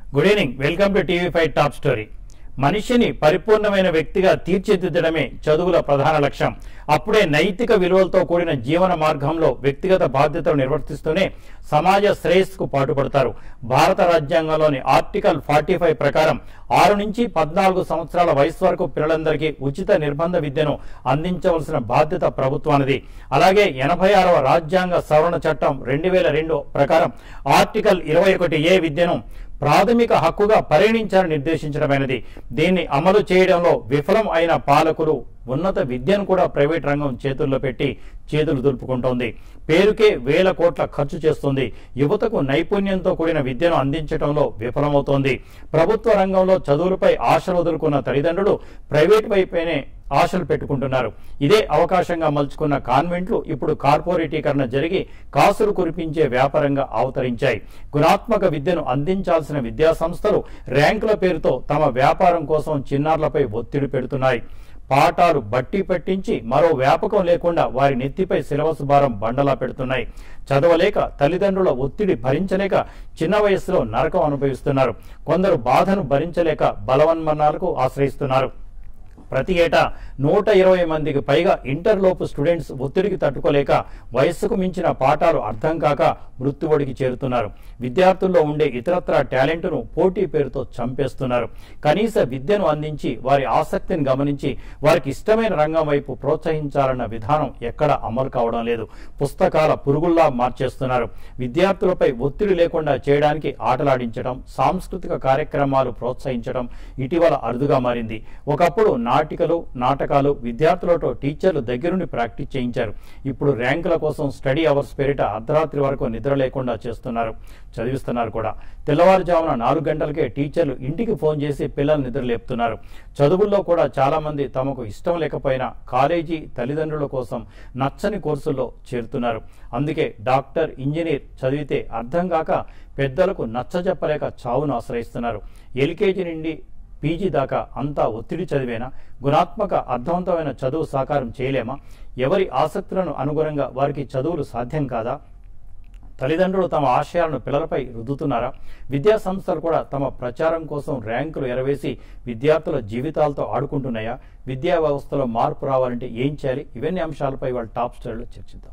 Good evening welcome to TV five top story మనిషిని పరిపూర్ణమైన వ్యక్తిగా తీర్చిదిద్దడమే చదువుల ప్రధాన లక్ష్యం అప్పుడే నైతిక విలువలతో కూడిన జీవన మార్గంలో వ్యక్తిగత బాధ్యతలు నిర్వర్తిస్తూనే సమాజ శ్రేయస్సుకు పాటుపడతారు భారత రాజ్యాంగంలోని ఆర్టికల్ ఫార్టీ ఫైవ్ ప్రకారం ఆరు నుంచి పద్నాలుగు సంవత్సరాల వయసు వరకు పిల్లలందరికీ ఉచిత నిర్బంధ విద్యను అందించవలసిన బాధ్యత ప్రభుత్వానిది అలాగే ఎనభై ఆరవ రాజ్యాంగ సవరణ చట్టం రెండు వేల రెండు ప్రకారం ఆర్టికల్ ఇరవై ఒకటి ఏ విద్యను ప్రాథమిక హక్కుగా పరిగణించాలని నిర్దేశించడమైనది దీన్ని అమలు చేయడంలో విఫలం అయిన పాలకులు ఉన్నత విద్యను కూడా ప్రైవేట్ రంగం చేతుల్లో పెట్టి చేతులు దులుపుకుంటోంది పేరుకే వేల కోట్ల ఖర్చు చేస్తుంది యువతకు నైపుణ్యంతో కూడిన విద్యను అందించడంలో విఫలమవుతోంది ప్రభుత్వ రంగంలో చదువులపై ఆశలు వదులుకున్న తల్లిదండ్రులు ప్రైవేట్ వైపేనే ఆశలు పెట్టుకుంటున్నారు ఇదే అవకాశంగా మలుచుకున్న కాన్వెంట్లు ఇప్పుడు కార్పొరేటీకరణ జరిగి కాసులు కురిపించే వ్యాపారంగా అవతరించాయి గుణాత్మక విద్యను అందించాల్సిన విద్యా సంస్థలు ర్యాంకుల పేరుతో తమ వ్యాపారం కోసం చిన్నారులపై ఒత్తిడి పెడుతున్నాయి పాఠాలు బట్టి పెట్టించి మరో వ్యాపకం లేకుండా వారి నెత్తిపై సిలబస్ భారం బండలా పెడుతున్నాయి చదవలేక తల్లిదండ్రుల ఒత్తిడి భరించలేక చిన్న వయస్సులో నరకం అనుభవిస్తున్నారు కొందరు బాధను భరించలేక బలవన్మరణాలకు ఆశ్రయిస్తున్నారు ప్రతి ఏటా నూట ఇరవై మందికి పైగా ఇంటర్లోపు స్టూడెంట్స్ ఒత్తిడికి తట్టుకోలేక వయస్సుకు మించిన పాఠాలు అర్థం కాక మృత్యువడికి చేరుతున్నారు విద్యార్థుల్లో ఉండే ఇతరత్ర టాలెంట్ను పోటీ పేరుతో చంపేస్తున్నారు కనీస విద్యను అందించి వారి ఆసక్తిని గమనించి వారికి ఇష్టమైన రంగం వైపు ప్రోత్సహించాలన్న విధానం ఎక్కడ అమలు కావడం లేదు పుస్తకాల పురుగుల్లా మార్చేస్తున్నారు విద్యార్థులపై ఒత్తిడి లేకుండా చేయడానికి ఆటలాడించడం సాంస్కృతిక కార్యక్రమాలు ప్రోత్సహించడం ఇటీవల అరుదుగా మారింది ఒకప్పుడు నాటికలు నాటకాలు విద్యార్థులతో టీచర్లు దగ్గరుండి ప్రాక్టీస్ చేయించారు ఇప్పుడు ర్యాంకుల కోసం స్టడీ అవర్స్ పేరిట అర్ధరాత్రి వరకు నిద్ర లేకుండా చేస్తున్నారు చదివిస్తున్నారు కూడా తెల్లవారుజామున నాలుగు గంటలకే టీచర్లు ఇంటికి ఫోన్ చేసి పిల్లలు నిద్ర లేపుతున్నారు చదువుల్లో కూడా చాలా మంది తమకు ఇష్టం లేకపోయినా కాలేజీ తల్లిదండ్రుల కోసం నచ్చని కోర్సుల్లో చేరుతున్నారు అందుకే డాక్టర్ ఇంజనీర్ చదివితే అర్థం కాక పెద్దలకు నచ్చజెప్పలేక చావును ఆశ్రయిస్తున్నారు ఎల్కేజీ నుండి పీజీ దాకా అంతా ఒత్తిడి చదివేనా గుణాత్మక అర్థవంతమైన చదువు సాకారం చేయలేమా ఎవరి ఆసక్తులను అనుగుణంగా వారికి చదువులు సాధ్యం కాదా తల్లిదండ్రులు తమ ఆశయాలను పిల్లలపై రుద్దుతున్నారా విద్యా సంస్థలు కూడా తమ ప్రచారం కోసం ర్యాంకులు ఎరవేసి విద్యార్థుల జీవితాలతో ఆడుకుంటున్నాయా విద్యా వ్యవస్థలో మార్పు రావాలంటే ఏం చేయాలి ఇవన్నీ అంశాలపై వాళ్ళ టాప్ స్టైల్లో చర్చిద్దాం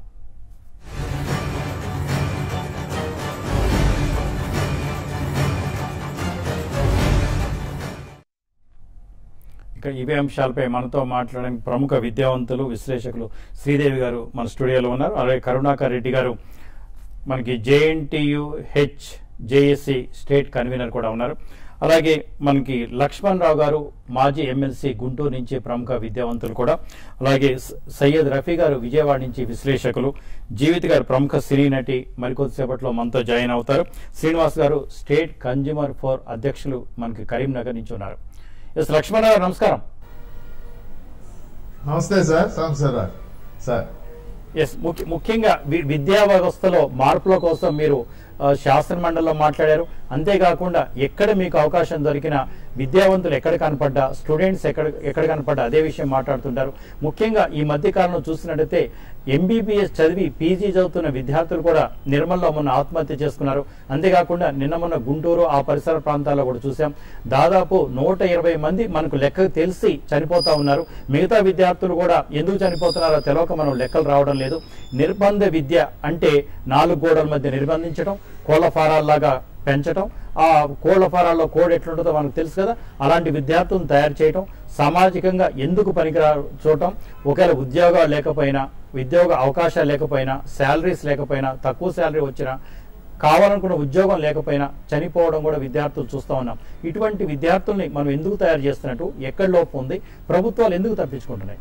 ఇక ఇవే అంశాలపై మనతో మాట్లాడడానికి ప్రముఖ విద్యావంతులు విశ్లేషకులు శ్రీదేవి గారు మన స్టూడియోలో ఉన్నారు అలాగే కరుణాకర్ రెడ్డి గారు మనకి JNTU H JSC state convener కూడా ఉన్నారు అలాగే మనకి లక్ష్మణ్ రావు గారు మాజీ ఎమ్మెల్సీ గుంటూరు నుంచి ప్రముఖ విద్యావంతులు కూడా అలాగే స- సయ్యద్ రఫీ గారు విజయవాడ నుంచి విశ్లేషకులు జీవిత్ గారు ప్రముఖ సినీ నటి మరికొద్దిసేపట్లో మనతో జాయిన్ అవుతారు శ్రీనివాస్ గారు స్టేట్ కన్జ్యూమర్ ఫోర్ అధ్యక్షులు మనకి కరీంనగర్ నుంచి ఉన్నారు ఎస్ లక్ష్మణ్ గారు నమస్కారం నమస్తే సార్ సంవత్సరాలు సార్ ఎస్ ముఖ్య- ముఖ్యంగా వి- విద్యా వ్యవస్థలో మార్పుల కోసం మీరు ఆ, శాసన మండలిలో మాట్లాడారు అంతేకాకుండా ఎక్కడ మీకు అవకాశం దొరికినా విద్యావంతులు ఎక్కడ కనపడ్డా స్టూడెంట్స్ ఎక్కడ ఎక్కడ కనపడ్డా అదే విషయం మాట్లాడుతుంటారు ముఖ్యంగా ఈ మధ్య కాలంలో చూసినట్టయితే ఎంబీబీఎస్ చదివి పీజీ చదువుతున్న విద్యార్థులు కూడా నిర్మల్లో మొన్న ఆత్మహత్య చేసుకున్నారు అంతేకాకుండా నిన్న మొన్న గుంటూరు ఆ పరిసర ప్రాంతాల్లో కూడా చూసాం దాదాపు నూట ఇరవై మంది మనకు లెక్క తెలిసి చనిపోతా ఉన్నారు మిగతా విద్యార్థులు కూడా ఎందుకు చనిపోతున్నారో తెలియక మనం లెక్కలు రావడం లేదు నిర్బంధ విద్య అంటే నాలుగు గోడల మధ్య నిర్బంధించడం కోళ్ల ఫారాల్లాగా పెంచడం ఆ కోళ్ల ఫారాల్లో కోడ్ ఎట్లుంటుందో మనకు తెలుసు కదా అలాంటి విద్యార్థులను తయారు చేయడం సామాజికంగా ఎందుకు పనికిరా చూడటం ఒకవేళ ఉద్యోగాలు లేకపోయినా ఉద్యోగ అవకాశాలు లేకపోయినా శాలరీస్ లేకపోయినా తక్కువ శాలరీ వచ్చినా కావాలనుకున్న ఉద్యోగం లేకపోయినా చనిపోవడం కూడా విద్యార్థులు చూస్తూ ఉన్నాం ఇటువంటి విద్యార్థుల్ని మనం ఎందుకు తయారు చేస్తున్నట్టు ఎక్కడ లోపం ఉంది ప్రభుత్వాలు ఎందుకు తప్పించుకుంటున్నాయి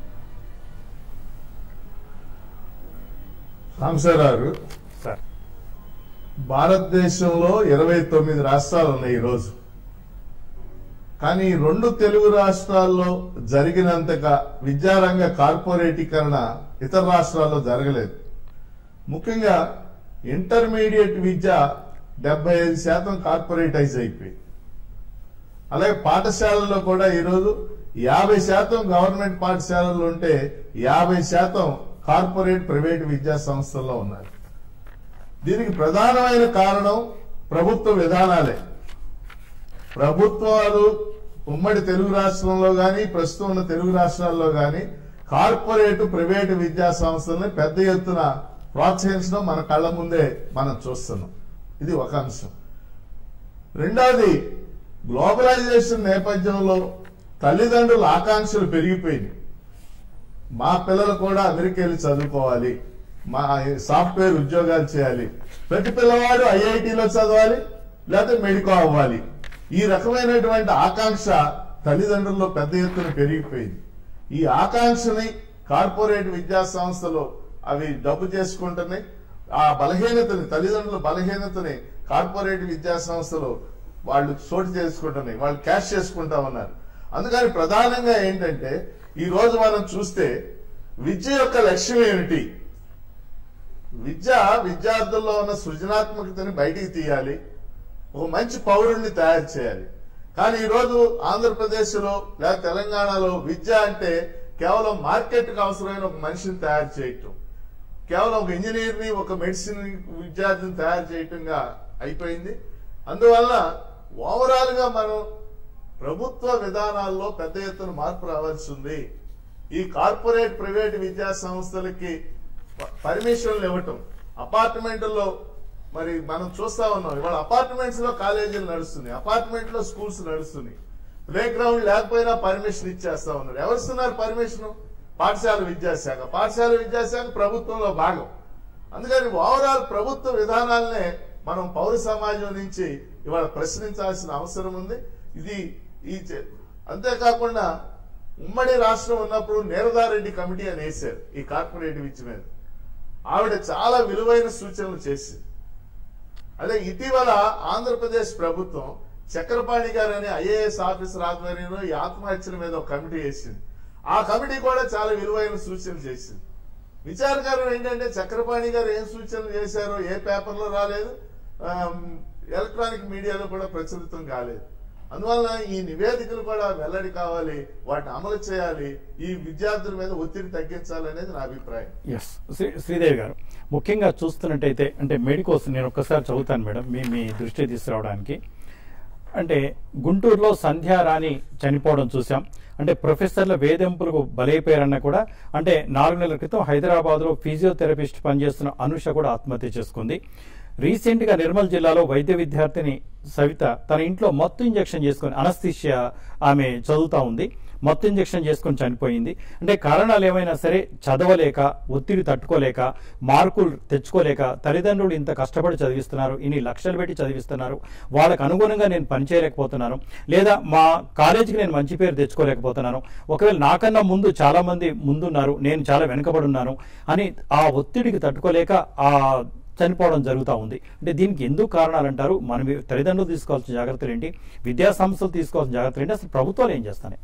సంవత్సరాలు సార్ భారతదేశంలో ఇరవై తొమ్మిది రాష్ట్రాలు ఉన్నాయి ఈరోజు కానీ ఈ రెండు తెలుగు రాష్ట్రాల్లో జరిగినంతగా విద్యారంగ కార్పొరేటీకరణ ఇతర రాష్ట్రాల్లో జరగలేదు ముఖ్యంగా ఇంటర్మీడియట్ విద్య డెబ్బై ఐదు శాతం కార్పొరేటైజ్ అయిపోయింది అలాగే పాఠశాలల్లో కూడా ఈరోజు యాభై శాతం గవర్నమెంట్ పాఠశాలలు ఉంటే యాభై శాతం కార్పొరేట్ ప్రైవేట్ విద్యా సంస్థల్లో ఉన్నారు దీనికి ప్రధానమైన కారణం ప్రభుత్వ విధానాలే ప్రభుత్వాలు ఉమ్మడి తెలుగు రాష్ట్రంలో గాని ప్రస్తుతం ఉన్న తెలుగు రాష్ట్రాల్లో గాని కార్పొరేట్ ప్రైవేటు విద్యా సంస్థల్ని పెద్ద ఎత్తున ప్రోత్సహించడం మన కళ్ళ ముందే మనం చూస్తున్నాం ఇది ఒక అంశం రెండవది గ్లోబలైజేషన్ నేపథ్యంలో తల్లిదండ్రుల ఆకాంక్షలు పెరిగిపోయినాయి మా పిల్లలు కూడా అమెరికా వెళ్ళి చదువుకోవాలి మా సాఫ్ట్వేర్ ఉద్యోగాలు చేయాలి ప్రతి పిల్లవాడు ఐఐటిలో చదవాలి లేకపోతే మెడికో అవ్వాలి ఈ రకమైనటువంటి ఆకాంక్ష తల్లిదండ్రుల్లో పెద్ద ఎత్తున పెరిగిపోయింది ఈ ఆకాంక్షని కార్పొరేట్ విద్యా సంస్థలు అవి డబ్బు చేసుకుంటున్నాయి ఆ బలహీనతని తల్లిదండ్రుల బలహీనతని కార్పొరేట్ విద్యా సంస్థలు వాళ్ళు చోటు చేసుకుంటున్నాయి వాళ్ళు క్యాష్ చేసుకుంటా ఉన్నారు అందుకని ప్రధానంగా ఏంటంటే ఈ రోజు మనం చూస్తే విద్య యొక్క లక్ష్యం ఏమిటి విద్య విద్యార్థుల్లో ఉన్న సృజనాత్మకతని బయటికి తీయాలి ఒక మంచి పౌరుణ్ణి తయారు చేయాలి కానీ ఈరోజు ఆంధ్రప్రదేశ్లో లేదా తెలంగాణలో విద్య అంటే కేవలం మార్కెట్కి అవసరమైన ఒక మనిషిని తయారు చేయటం కేవలం ఒక ఇంజనీర్ని ఒక మెడిసిన్ విద్యార్థిని తయారు చేయటంగా అయిపోయింది అందువల్ల ఓవరాల్ గా మనం ప్రభుత్వ విధానాల్లో పెద్ద ఎత్తున మార్పు రావాల్సి ఉంది ఈ కార్పొరేట్ ప్రైవేట్ విద్యా సంస్థలకి ప- పర్మిషన్లు ఇవ్వటం అపార్ట్మెంట్లో మరి మనం చూస్తా ఉన్నాం ఇవాళ అపార్ట్మెంట్స్ లో కాలేజీలు నడుస్తున్నాయి అపార్ట్మెంట్ లో స్కూల్స్ నడుస్తున్నాయి ప్లే గ్రౌండ్ లేకపోయినా పర్మిషన్ ఇచ్చేస్తా ఉన్నారు ఎవరు ఇస్తున్నారు పర్మిషన్ పాఠశాల విద్యాశాఖ పాఠశాల విద్యాశాఖ ప్రభుత్వంలో భాగం అందుకని ఓవరాల్ ప్రభుత్వ విధానాలనే మనం పౌర సమాజం నుంచి ఇవాళ ప్రశ్నించాల్సిన అవసరం ఉంది ఇది ఈ చే- అంతేకాకుండా ఉమ్మడి రాష్ట్రం ఉన్నప్పుడు నీరదారెడ్డి కమిటీ అని వేశారు ఈ కార్పొరేట్ విద్య మీద ఆవిడ చాలా విలువైన సూచనలు చేసింది అదే ఇటీవల ఆంధ్రప్రదేశ్ ప్రభుత్వం చక్రపాణి గారు అనే ఐఏఎస్ ఆఫీసర్ ఆధ్వర్యంలో ఈ ఆత్మహత్యల మీద ఒక కమిటీ వేసింది ఆ కమిటీ కూడా చాలా విలువైన సూచనలు చేసింది విచారకరం ఏంటంటే చక్రపాణి గారు ఏం సూచనలు చేశారో ఏ పేపర్లో రాలేదు ఆమ్, ఎలక్ట్రానిక్ మీడియాలో కూడా ప్రచురితం కాలేదు అందువలన ఈ నివేదికలు కూడా వెల్లడి కావాలి వాటిని అమలు చేయాలి ఈ విద్యార్థుల మీద ఒత్తిడి తగ్గించాలనేది నా అభిప్రాయం ఎస్ శ్రీ శ్రీదేవి గారు ముఖ్యంగా చూస్తున్నట్టయితే అంటే మెడికోస్ నేను ఒక్కసారి చదువుతాను మేడం మీ మీ దృష్టి తీసుకురావడానికి అంటే గుంటూరులో సంధ్యారాణి చనిపోవడం చూసాం అంటే ప్రొఫెసర్ల వేధింపులకు బలైపోయారన్న కూడా అంటే నాలుగు నెలల క్రితం హైదరాబాద్లో ఫిజియోథెరపిస్ట్ పనిచేస్తున్న అనుష కూడా ఆత్మహత్య చేసుకుంది రీసెంట్ గా నిర్మల్ జిల్లాలో వైద్య విద్యార్థిని సవిత తన ఇంట్లో మత్తు ఇంజెక్షన్ చేసుకుని అనస్థిషియా ఆమె చదువుతా ఉంది మత్తు ఇంజెక్షన్ చేసుకుని చనిపోయింది అంటే కారణాలు ఏమైనా సరే చదవలేక ఒత్తిడి తట్టుకోలేక మార్కులు తెచ్చుకోలేక తల్లిదండ్రులు ఇంత కష్టపడి చదివిస్తున్నారు ఇన్ని లక్షలు పెట్టి చదివిస్తున్నారు వాళ్ళకు అనుగుణంగా నేను పనిచేయలేకపోతున్నాను లేదా మా కాలేజీకి నేను మంచి పేరు తెచ్చుకోలేకపోతున్నాను ఒకవేళ నాకన్నా ముందు చాలా మంది ముందున్నారు నేను చాలా వెనుకబడి ఉన్నాను అని ఆ ఒత్తిడికి తట్టుకోలేక ఆ చనిపోవడం జరుగుతూ ఉంది అంటే దీనికి ఎందుకు కారణాలు అంటారు మనం తల్లిదండ్రులు తీసుకోవాల్సిన జాగ్రత్తలు ఏంటి విద్యా సంస్థలు తీసుకోవాల్సిన జాగ్రత్తలు ఏంటి అసలు ప్రభుత్వాలు ఏం చేస్తాయి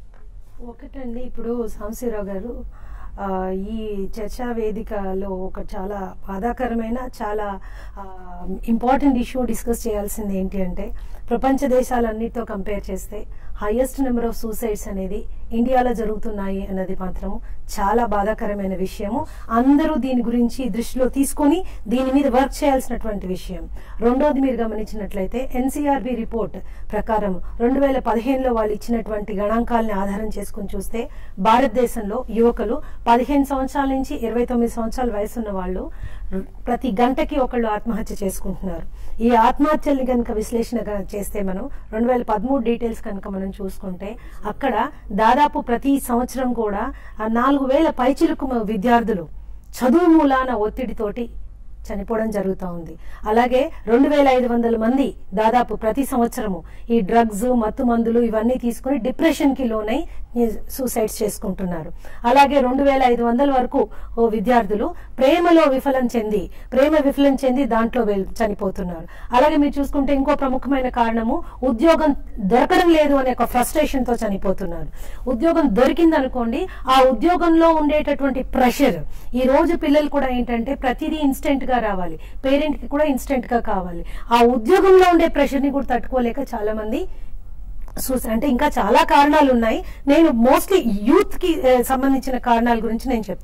ఒకటండి ఇప్పుడు సాంశీరావు గారు ఆ, ఈ చర్చా వేదికలో ఒక చాలా బాధాకరమైన చాలా ఇంపార్టెంట్ ఇష్యూ డిస్కస్ చేయాల్సింది ఏంటి అంటే ప్రపంచ దేశాలన్నిటితో కంపేర్ చేస్తే హైయెస్ట్ నెంబర్ ఆఫ్ సూసైడ్స్ అనేది ఇండియాలో జరుగుతున్నాయి అన్నది మాత్రం చాలా బాధాకరమైన విషయము అందరూ దీని గురించి దృష్టిలో తీసుకొని దీని మీద వర్క్ చేయాల్సినటువంటి విషయం రెండోది మీరు గమనించినట్లయితే ఎన్సీఆర్బి రిపోర్ట్ ప్రకారం రెండు వేల పదిహేనులో వాళ్ళు ఇచ్చినటువంటి గణాంకాలని ఆధారం చేసుకుని చూస్తే భారతదేశంలో యువకులు పదిహేను సంవత్సరాల నుంచి ఇరవై తొమ్మిది సంవత్సరాల వయసున్న వాళ్ళు ప్రతి గంటకి ఒకళ్ళు ఆత్మహత్య చేసుకుంటున్నారు ఈ ఆత్మహత్యల్ని కనుక విశ్లేషణ గ- చేస్తే మనం రెండు వేల పదమూడు డీటెయిల్స్ కనుక మనం చూసుకుంటే అక్కడ దాదాపు ప్రతి సంవత్సరం కూడా ఆ నాలుగు వేల పైచిలుకు మ- విద్యార్థులు చదువు మూలాన ఒత్తిడితోటి చనిపోవడం జరుగుతూ ఉంది అలాగే రెండు వేల ఐదు వందల మంది దాదాపు ప్రతి సంవత్సరము ఈ డ్రగ్స్ మత్తు మందులు ఇవన్నీ తీసుకుని డిప్రెషన్ కి లోనై సూసైడ్స్ చేసుకుంటున్నారు అలాగే రెండు వేల ఐదు వందల వరకు ఓ విద్యార్థులు ప్రేమలో విఫలం చెంది ప్రేమ విఫలం చెంది దాంట్లో వెల్- చనిపోతున్నారు అలాగే మీరు చూసుకుంటే ఇంకో ప్రముఖమైన కారణము ఉద్యోగం దొరకడం లేదు అనే ఒక ఫ్రస్ట్రేషన్ తో చనిపోతున్నారు ఉద్యోగం దొరికింది అనుకోండి ఆ ఉద్యోగంలో ఉండేటటువంటి ప్రెషర్ ఈ రోజు పిల్లలు కూడా ఏంటంటే ప్రతిదీ ఇన్స్టెంట్ గా రావాలి పేరెంట్ కి కూడా ఇన్స్టెంట్ గా కావాలి ఆ ఉద్యోగంలో ఉండే ప్రెషర్ ని కూడా తట్టుకోలేక చాలా మంది సూసైడ్ అంటే ఇంకా చాలా కారణాలు ఉన్నాయి నేను మోస్ట్లీ యూత్ కి ఏ, సంబంధించిన కారణాల గురించి నేను చెప్తున్నా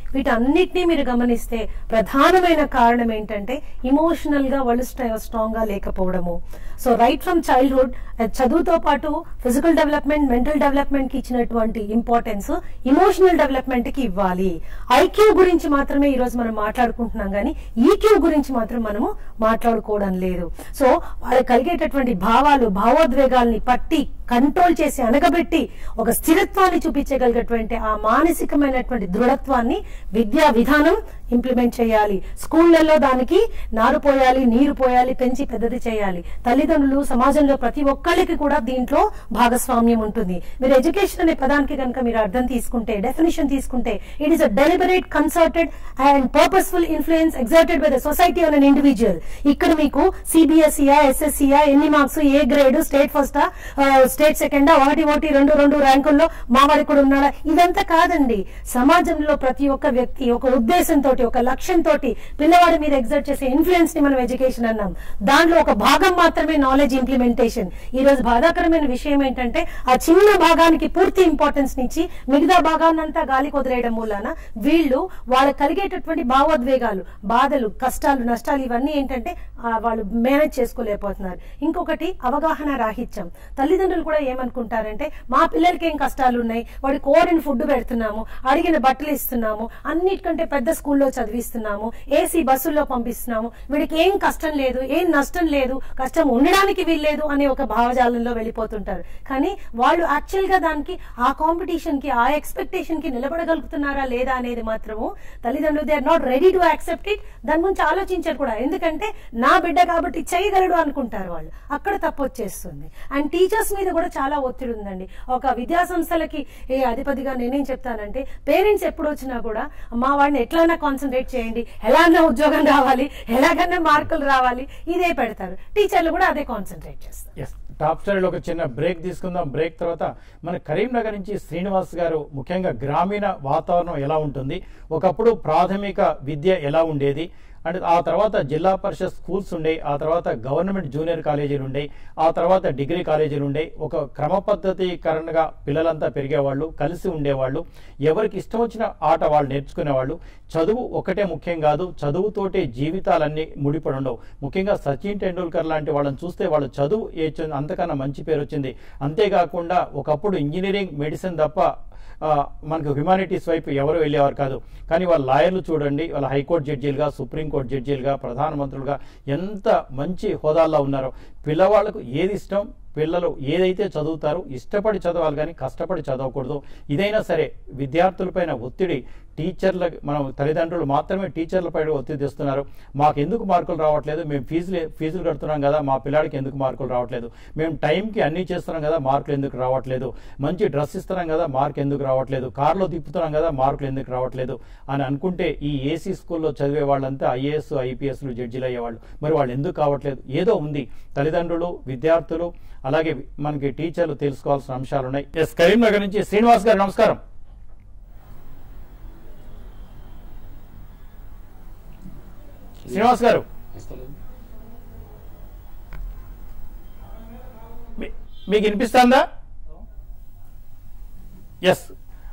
వీటన్నిటినీ మీరు గమనిస్తే ప్రధానమైన కారణం ఏంటంటే ఇమోషనల్ గా వాళ్ళు స్ట్రాంగ్ గా లేకపోవడము సో రైట్ ఫ్రమ్ చైల్డ్హుడ్ చదువుతో పాటు ఫిజికల్ డెవలప్మెంట్ మెంటల్ డెవలప్మెంట్ కి ఇచ్చినటువంటి ఇంపార్టెన్స్ ఇమోషనల్ డెవలప్మెంట్ కి ఇవ్వాలి ఐక్యూ గురించి మాత్రమే ఈ రోజు మనం మాట్లాడుకుంటున్నాం కానీ ఈక్యూ గురించి మాత్రం మనము మాట్లాడుకోవడం లేదు సో వాళ్ళకి కలిగేటటువంటి భావాలు భావోద్వేగాల్ని పట్టి కంట్రోల్ చేసి అనగబెట్టి ఒక స్థిరత్వాన్ని చూపించగలిగేటువంటి ఆ మానసికమైనటువంటి దృఢత్వాన్ని విద్యా విధానం ఇంప్లిమెంట్ చేయాలి స్కూళ్లలో దానికి నారు పోయాలి నీరు పోయాలి పెంచి పెద్దది చేయాలి తల్లిదండ్రులు సమాజంలో ప్రతి ఒక్కరికి కూడా దీంట్లో భాగస్వామ్యం ఉంటుంది మీరు ఎడ్యుకేషన్ అనే పదానికి కనుక మీరు అర్థం తీసుకుంటే డెఫినేషన్ తీసుకుంటే it is a deliberate concerted and purposeful influence exerted by the society on an individual ఇక్కడ మీకు సిబిఎస్ఈయా ఎస్ఎస్సియా ఎన్ని మార్క్స్ ఏ గ్రేడ్ స్టేట్ ఫస్టా స్టేట్ సెకండా ఒకటి ఒకటి రెండు రెండు ర్యాంకుల్లో మావాడి కూడా ఉన్నాడా ఇదంతా కాదండి సమాజంలో ప్రతి ఒక్క వ్యక్తి ఒక ఉద్దేశంతో ఒక లక్ష్యంతో పిల్లవాడి మీద ఎగ్జర్ట్ చేసే ఇన్ఫ్లుయెన్స్ ని మనం ఎడ్యుకేషన్ అన్నాం దాంట్లో ఒక భాగం మాత్రమే నాలెడ్జ్ ఇంప్లిమెంటేషన్ ఈ రోజు బాధాకరమైన విషయం ఏంటంటే ఆ చిన్న భాగానికి పూర్తి ఇంపార్టెన్స్ ఇచ్చి మిగతా భాగాన్నంతా గాలికి వదిలేయడం మూలాన వీళ్ళు వాళ్ళకి కలిగేటటువంటి భావోద్వేగాలు బాధలు కష్టాలు నష్టాలు ఇవన్నీ ఏంటంటే ఆ, వాళ్ళు మేనేజ్ చేసుకోలేకపోతున్నారు ఇంకొకటి అవగాహన రాహిత్యం తల్లిదండ్రులు కూడా ఏమనుకుంటారంటే మా పిల్లలకి ఏం కష్టాలు ఉన్నాయి వాడి కోరిన ఫుడ్ పెడుతున్నాము అడిగిన బట్టలు ఇస్తున్నాము అన్నిటికంటే పెద్ద స్కూల్లో చదివిస్తున్నాము ఏసీ బస్సుల్లో పంపిస్తున్నాము వీడికి ఏం కష్టం లేదు ఏం నష్టం లేదు కష్టం ఉండడానికి వీల్లేదు అనే ఒక భావజాలంలో వెళ్ళిపోతుంటారు కానీ వాళ్ళు యాక్చువల్ గా దానికి ఆ కాంపిటీషన్ కి ఆ ఎక్స్పెక్టేషన్ కి నిలబడగలుగుతున్నారా లేదా అనేది మాత్రము తల్లిదండ్రులు they are not ready to accept it దాని గురించి ఆలోచించారు కూడా ఎందుకంటే నా బిడ్డ కాబట్టి చేయగలడు అనుకుంటారు వాళ్ళు అక్కడ తప్పు వచ్చేస్తుంది అండ్ టీచర్స్ మీద కూడా చాలా ఒత్తిడి ఉందండి ఒక విద్యా సంస్థలకి ఏ అధిపతిగా నేనేం చెప్తానంటే పేరెంట్స్ ఎప్పుడు వచ్చినా కూడా మా వాడిని ఎట్లైనా కాన్సన్ట్రేట్ చేయండి ఎలాగైనా ఉద్యోగం రావాలి ఎలాగైనా మార్కులు రావాలి ఇదే పెడతారు టీచర్లు కూడా అదే కాన్సన్ట్రేట్ చేస్తారు ఎస్ టాప్ స్టోరీలో ఒక చిన్న బ్రేక్ తీసుకుందాం బ్రేక్ తర్వాత మన కరీంనగర్ నుంచి శ్రీనివాస్ గారు ముఖ్యంగా గ్రామీణ వాతావరణం ఎలా ఉంటుంది ఒకప్పుడు ప్రాథమిక విద్య ఎలా ఉండేది అండ్ ఆ తర్వాత జిల్లా పరిషత్ స్కూల్స్ ఉండే ఆ తర్వాత గవర్నమెంట్ జూనియర్ కాలేజీలు ఉండే ఆ తర్వాత డిగ్రీ కాలేజీలు ఉండే ఒక క్రమ పద్ధతికరణగా పిల్లలంతా పెరిగేవాళ్ళు కలిసి ఉండేవాళ్ళు ఎవరికి ఇష్టం వచ్చిన ఆట వాళ్ళు నేర్చుకునేవాళ్ళు చదువు ఒకటే ముఖ్యం కాదు చదువుతోటే జీవితాలన్నీ ముడిపడి ఉండవు ముఖ్యంగా సచిన్ టెండూల్కర్ లాంటి వాళ్ళని చూస్తే వాళ్ళు చదువు ఏ చ- అంతకన్నా మంచి పేరు వచ్చింది అంతేకాకుండా ఒకప్పుడు ఇంజనీరింగ్ మెడిసిన్ తప్ప ఆ, మనకు హ్యుమానిటీస్ వైపు ఎవరు వెళ్ళేవారు కాదు కానీ వాళ్ళ లాయర్లు చూడండి వాళ్ళ హైకోర్టు జడ్జీలుగా సుప్రీంకోర్టు జడ్జీలుగా ప్రధానమంత్రులుగా ఎంత మంచి హోదాల్లో ఉన్నారో పిల్లవాళ్ళకు ఏది ఇష్టం పిల్లలు ఏదైతే చదువుతారో ఇష్టపడి చదవాలి కానీ కష్టపడి చదవకూడదు ఇదైనా సరే విద్యార్థులపైన ఒత్తిడి టీచర్ల మనం తల్లిదండ్రులు మాత్రమే టీచర్లపై ఒత్తిడి తెస్తున్నారు మాకు ఎందుకు మార్కులు రావట్లేదు మేము ఫీజులు ఫీజులు కడుతున్నాం కదా మా పిల్లాడికి ఎందుకు మార్కులు రావట్లేదు మేము టైంకి అన్నీ చేస్తున్నాం కదా మార్కులు ఎందుకు రావట్లేదు మంచి డ్రెస్ ఇస్తున్నాం కదా మార్క్ ఎందుకు రావట్లేదు కార్లో తిప్పుతున్నాం కదా మార్కులు ఎందుకు రావట్లేదు అని అనుకుంటే ఈ ఏసీ స్కూల్లో చదివే వాళ్ళంతా ఐఏఎస్ ఐపీఎస్లు జడ్జీలు అయ్యేవాళ్ళు మరి వాళ్ళు ఎందుకు కావట్లేదు ఏదో ఉంది తల్లిదండ్రులు విద్యార్థులు అలాగే మనకి టీచర్లు తెలుసుకోవాల్సిన అంశాలు ఉన్నాయి ఎస్ కరీంనగర్ నుంచి శ్రీనివాస్ గారు నమస్కారం శ్రీనివాస్ గారు మీ- మీకు వినిపిస్తుందా ఎస్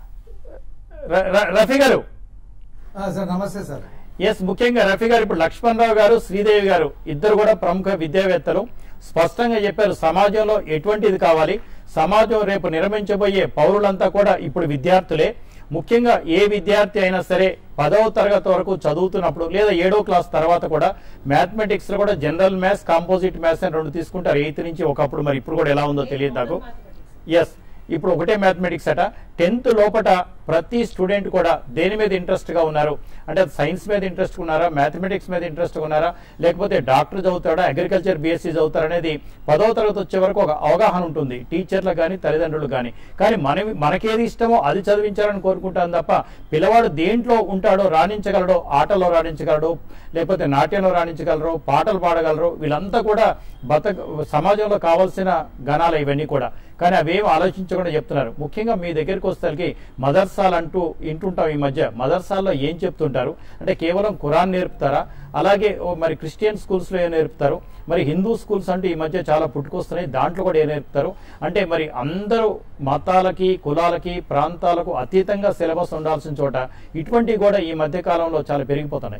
రఫీ గారు ఆ, సార్ నమస్తే సార్ ఎస్ ముఖ్యంగా రఫీ గారు ఇప్పుడు లక్ష్మణ్ రావు గారు శ్రీదేవి గారు ఇద్దరు కూడా ప్రముఖ విద్యావేత్తలు స్పష్టంగా చెప్పారు సమాజంలో ఎటువంటిది కావాలి సమాజం రేపు నిర్మించబోయే పౌరులంతా కూడా ఇప్పుడు విద్యార్థులే ముఖ్యంగా ఏ విద్యార్థి అయినా సరే పదవ తరగతి వరకు చదువుతున్నప్పుడు లేదా ఏడో క్లాస్ తర్వాత కూడా మ్యాథమెటిక్స్ లో కూడా జనరల్ మ్యాథ్స్ కాంపోజిట్ మ్యాథ్స్ అని రెండు తీసుకుంటారు ఎయిత్ నుంచి ఒకప్పుడు మరి ఇప్పుడు కూడా ఎలా ఉందో తెలియదు నాకు ఎస్ ఇప్పుడు ఒకటే మ్యాథమెటిక్స్ అట టెన్త్ లోపట ప్రతి స్టూడెంట్ కూడా దేని మీద ఇంట్రెస్ట్ గా ఉన్నారు అంటే సైన్స్ మీద ఇంట్రెస్ట్ ఉన్నారా మ్యాథమెటిక్స్ మీద ఇంట్రెస్ట్ ఉన్నారా లేకపోతే డాక్టర్ చదువుతాడా అగ్రికల్చర్ బీఎస్సీ చదువుతారా అనేది పదవ తరగతి వచ్చే వరకు ఒక అవగాహన ఉంటుంది టీచర్లు కానీ తల్లిదండ్రులు కానీ కానీ మన మనకేది ఇష్టమో అది చదివించాలని కోరుకుంటాం తప్ప పిల్లవాడు దేంట్లో ఉంటాడో రాణించగలడో ఆటలో రాణించగలడు లేకపోతే నాట్యంలో రాణించగలరు పాటలు పాడగలరు వీళ్ళంతా కూడా బతక సమాజంలో కావాల్సిన గణాలు ఇవన్నీ కూడా కానీ అవేం ఆలోచించకుండా చెప్తున్నారు ముఖ్యంగా మీ దగ్గరికి వస్తే మదర్సాలు అంటూ వింటుంటాం ఈ మధ్య మదర్సాల్లో ఏం చెప్తుంటారు అంటే కేవలం ఖురాన్ నేర్పుతారా అలాగే ఓ మరి క్రిస్టియన్ స్కూల్స్ లో ఏం నేర్పుతారు మరి హిందూ స్కూల్స్ అంటే ఈ మధ్య చాలా పుట్టుకొస్తున్నాయి దాంట్లో కూడా ఏం నేర్పుతారు అంటే మరి అందరూ మతాలకి కులాలకి ప్రాంతాలకు అతీతంగా సిలబస్ ఉండాల్సిన చోట ఇటువంటివి కూడా ఈ మధ్య కాలంలో చాలా పెరిగిపోతున్నాయి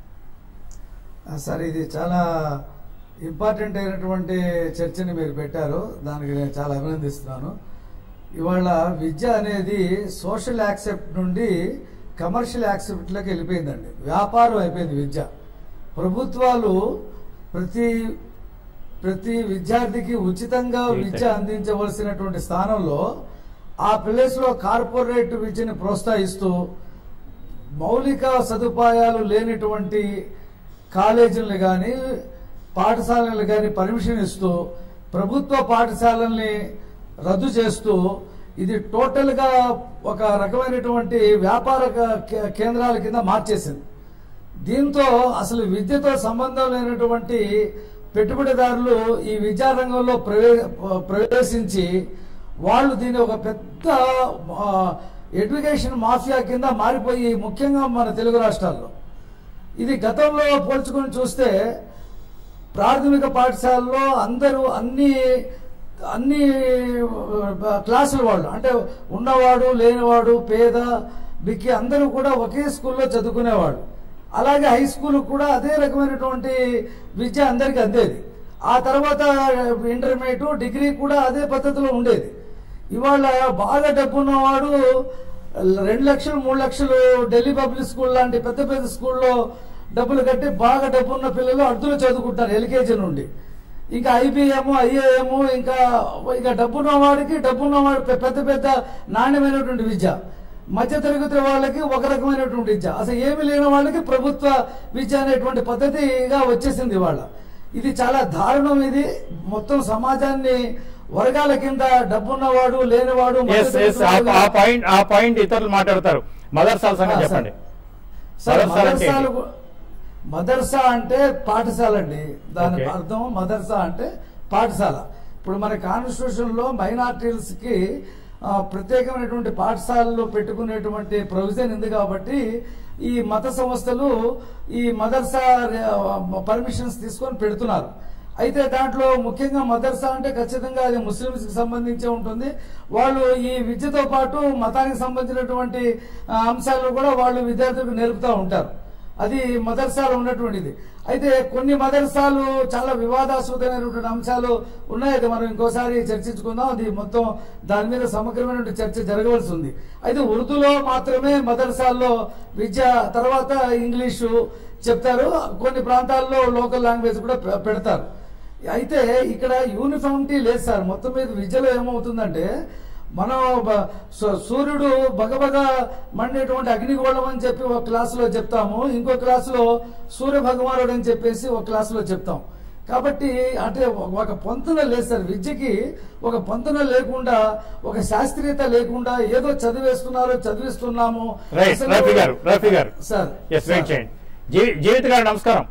ఆ, సార్ ఇది చాలా ఇంపార్టెంట్ అయినటువంటి చర్చని మీరు పెట్టారు దానికి నేను చాలా అభినందిస్తున్నాను ఇవాళ విద్య అనేది సోషల్ యాక్సెప్ట్ నుండి కమర్షియల్ యాక్సెప్ట్లోకి వెళ్ళిపోయిందండి వ్యాపారం అయిపోయింది విద్య ప్రభుత్వాలు ప్రతి ప్రతి విద్యార్థికి ఉచితంగా విద్య అందించవలసినటువంటి స్థానంలో ఆ ప్లేస్ లో కార్పొరేట్ విద్యని ప్రోత్సహిస్తూ మౌలిక సదుపాయాలు లేనటువంటి కాలేజీలను కానీ పాఠశాలలు కానీ పర్మిషన్ ఇస్తూ ప్రభుత్వ పాఠశాలల్ని రద్దు చేస్తూ ఇది టోటల్ గా ఒక రకమైనటువంటి వ్యాపార కే- కేంద్రాల కింద మార్చేసింది దీంతో అసలు విద్యతో సంబంధం లేనటువంటి పెట్టుబడిదారులు ఈ విద్యారంగంలో ప్రవే ప్రవేశించి వాళ్ళు దీని ఒక పెద్ద ఆ, ఎడ్యుకేషన్ మాఫియా కింద మారిపోయి ముఖ్యంగా మన తెలుగు రాష్ట్రాల్లో ఇది గతంలో పోల్చుకొని చూస్తే ప్రాథమిక పాఠశాలలో అందరూ అన్ని అన్ని ఆ, క్లాసుల వాళ్ళు అంటే ఉన్నవాడు లేనివాడు పేద బిక్కి అందరూ కూడా ఒకే స్కూల్లో చదువుకునేవాడు అలాగే హై స్కూల్ కూడా అదే రకమైనటువంటి విద్య అందరికీ అందేది ఆ తర్వాత ఇంటర్మీడియట్ డిగ్రీ కూడా అదే పద్ధతిలో ఉండేది ఇవాళ బాగా డబ్బున్నవాడు రెండు లక్షలు మూడు లక్షలు ఢిల్లీ పబ్లిక్ స్కూల్ లాంటి పెద్ద పెద్ద స్కూల్లో డబ్బులు కట్టి బాగా డబ్బున్న పిల్లలు అర్థులు చదువుకుంటారు ఎల్కేజీ నుండి ఇంకా ఐబీఎం ఐఏఎం ఇంకా ఇంకా డబ్బున్న వాడికి డబ్బున్న వాడి పె- పెద్ద పెద్ద నాణ్యమైనటువంటి విద్య మధ్య తరగతి వాళ్ళకి ఒక రకమైనటువంటి విద్య అసలు ఏమి లేని వాళ్ళకి ప్రభుత్వ విద్య అనేటువంటి పద్ధతిగా వచ్చేసింది ఇవాళ ఇది చాలా దారుణం ఇది మొత్తం సమాజాన్ని వర్గాల కింద డబ్బున్నవాడు లేనివాడు మధ్య ఎస్ ఎస్ తరగతి ఆ వాడు- పాయింట్ ఆ పాయింట్ ఇతరులు మాట్లాడతారు మదర్సాల సంగతి ఆ, చెప్పండి సార్ మదర్సాలు అంటే మదర్సాలు ఏంటి? గు- మదర్సా అంటే పాఠశాల అండి దాని ఓకే. అర్థం మదర్సా అంటే పాఠశాల ఇప్పుడు మన కాన్స్టిట్యూషన్ లో మైనార్టీస్ కి ఆ, ప్రత్యేకమైనటువంటి పాఠశాలలు పెట్టుకునేటువంటి ప్రొవిజన్ ఉంది కాబట్టి ఈ మత సంస్థలు ఈ మదర్సా పర్మిషన్స్ తీసుకొని పెడుతున్నారు అయితే దాంట్లో ముఖ్యంగా మదర్సా అంటే ఖచ్చితంగా అది ముస్లిమ్స్ కి సంబంధించే ఉంటుంది వాళ్ళు ఈ విద్యతో పాటు మతానికి సంబంధించినటువంటి ఆ, అంశాలను కూడా వాళ్ళు విద్యార్థులకు నేర్పుతూ ఉంటారు అది మదర్సాలు ఉన్నటువంటిది అయితే కొన్ని మదర్సాలు చాలా వివాదాస్పదమైనటువంటి అంశాలు ఉన్నాయి అది మనం ఇంకోసారి చర్చించుకుందాం అది మొత్తం దాని మీద సమగ్రమైనటువంటి చర్చ జరగవలసి ఉంది అయితే ఉర్దూలో మాత్రమే మదర్సాల్లో విద్య తర్వాత ఇంగ్లీషు చెప్తారు కొన్ని ప్రాంతాల్లో లోకల్ లాంగ్వేజ్ కూడా పె- పెడతారు అయితే ఇక్కడ యూనిఫామిటీ లేదు సార్ మొత్తం మీద విద్యలో ఏమవుతుందంటే మనం బ- సూ- సూర్యుడు బగబగ మండేటువంటి అగ్నిగోళం అని చెప్పి ఒక క్లాసులో చెప్తాము ఇంకో క్లాసులో సూర్య భగవానుడు అని చెప్పేసి ఒక క్లాసులో చెప్తాం కాబట్టి అంటే ఒక పొంతన లేదు సార్ విద్యకి ఒక పొంతన లేకుండా ఒక శాస్త్రీయత లేకుండా ఏదో చదివేస్తున్నారు చదివిస్తున్నాము రైట్ అసలు- రఫీ గారు రఫీ గారు సార్ ఎస్ వెయిట్ చేయండి జీ- జీవిత గారు నమస్కారం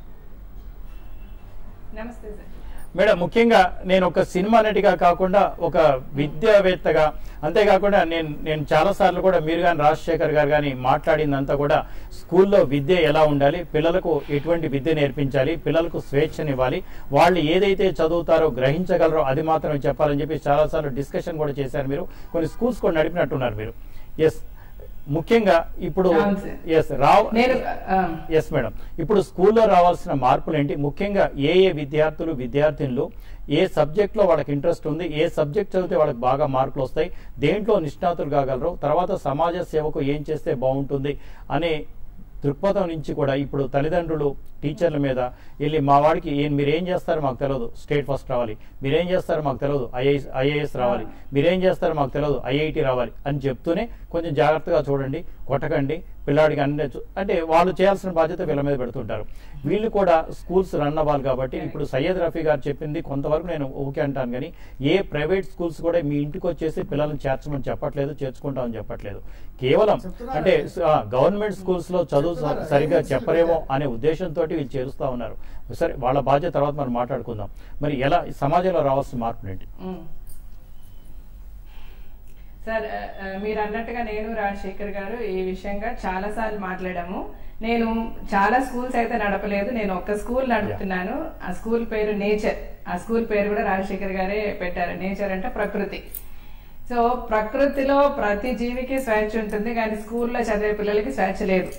నమస్తే సార్ మేడం ముఖ్యంగా నేను ఒక సినిమా నటిగా కాకుండా ఒక విద్యావేత్తగా అంతేకాకుండా నేను నేను చాలా సార్లు కూడా మీరు కానీ రాజశేఖర్ గారు కానీ మాట్లాడిందంతా కూడా స్కూల్లో విద్య ఎలా ఉండాలి పిల్లలకు ఎటువంటి విద్య నేర్పించాలి పిల్లలకు స్వేచ్ఛనివ్వాలి వాళ్ళు ఏదైతే చదువుతారో గ్రహించగలరో అది మాత్రమే చెప్పాలని చెప్పి చాలాసార్లు డిస్కషన్ కూడా చేశారు మీరు కొన్ని స్కూల్స్ కూడా నడిపినట్టున్నారు మీరు ఎస్ ముఖ్యంగా ఇప్పుడు అవును సార్. ఎస్ రావ్ నేను ఆ, ఎస్ మేడం ఇప్పుడు స్కూల్లో రావాల్సిన మార్పులు ఏంటి ముఖ్యంగా ఏ ఏ విద్యార్థులు విద్యార్థినులు ఏ సబ్జెక్ట్లో వాళ్ళకి ఇంట్రెస్ట్ ఉంది ఏ సబ్జెక్ట్ చదివితే వాళ్ళకి బాగా మార్కులు వస్తాయి దేంట్లో నిష్ణాతులు కాగలరు తర్వాత సమాజ సేవకు ఏం చేస్తే బాగుంటుంది అనే దృక్పథం నుంచి కూడా ఇప్పుడు తల్లిదండ్రులు టీచర్ల మీద వెళ్ళి మా వాడికి ఏం మీరేం చేస్తారో మాకు తెలియదు స్టేట్ ఫస్ట్ రావాలి మీరేం చేస్తారో మాకు తెలియదు ఐఏఎస్ ఐఏఎస్ రావాలి మీరేం చేస్తారో మాకు తెలియదు ఐఐటి రావాలి అని చెప్తూనే కొంచెం జాగ్రత్తగా చూడండి కొట్టకండి పిల్లాడికి అన్ని చూ- అంటే వాళ్ళు చేయాల్సిన బాధ్యత వీళ్ళ మీద పెడుతుంటారు వీళ్ళు కూడా స్కూల్స్ రన్ అవ్వాలి కాబట్టి ఇప్పుడు సయ్యద్ రఫీ గారు చెప్పింది కొంతవరకు నేను ఓకే అంటాను కానీ ఏ ప్రైవేట్ స్కూల్స్ కూడా మీ ఇంటికి వచ్చేసి పిల్లల్ని చేర్చమని చెప్పట్లేదు చేర్చుకుంటామని చెప్పట్లేదు కేవలం చెప్తున్నారు. అంటే గవర్నమెంట్ స్కూల్స్ లో చదువు స- చెప్తున్నారు. సరిగ్గా ఏం చెప్పరేమో చెప్తున్నారు? అనే ఉద్దేశంతో వీళ్ళు చేరుస్తా ఉన్నారు సరే వాళ్ళ బాధ్యత తర్వాత మనం మాట్లాడుకుందాం మరి ఎలా ఈ సమాజంలో రావాల్సిన మార్పులు ఏంటి ఉమ్. సార్ ఆ, ఆ, మీరు అన్నట్టుగా నేను రాజశేఖర్ గారు ఈ విషయంగా చాలా సార్లు మాట్లాడాము నేను చాలా స్కూల్స్ అయితే నడపలేదు నేను ఒక్క స్కూల్ నడుపుతున్నాను ఆ స్కూల్ పేరు నేచర్ ఆ స్కూల్ పేరు కూడా రాజశేఖర్ గారే పెట్టారు నేచర్ అంటే ప్రకృతి సో ప్రకృతిలో ప్రతి జీవికి స్వేచ్ఛ ఉంటుంది కానీ స్కూల్లో చదివే పిల్లలకి స్వేచ్ఛ లేదు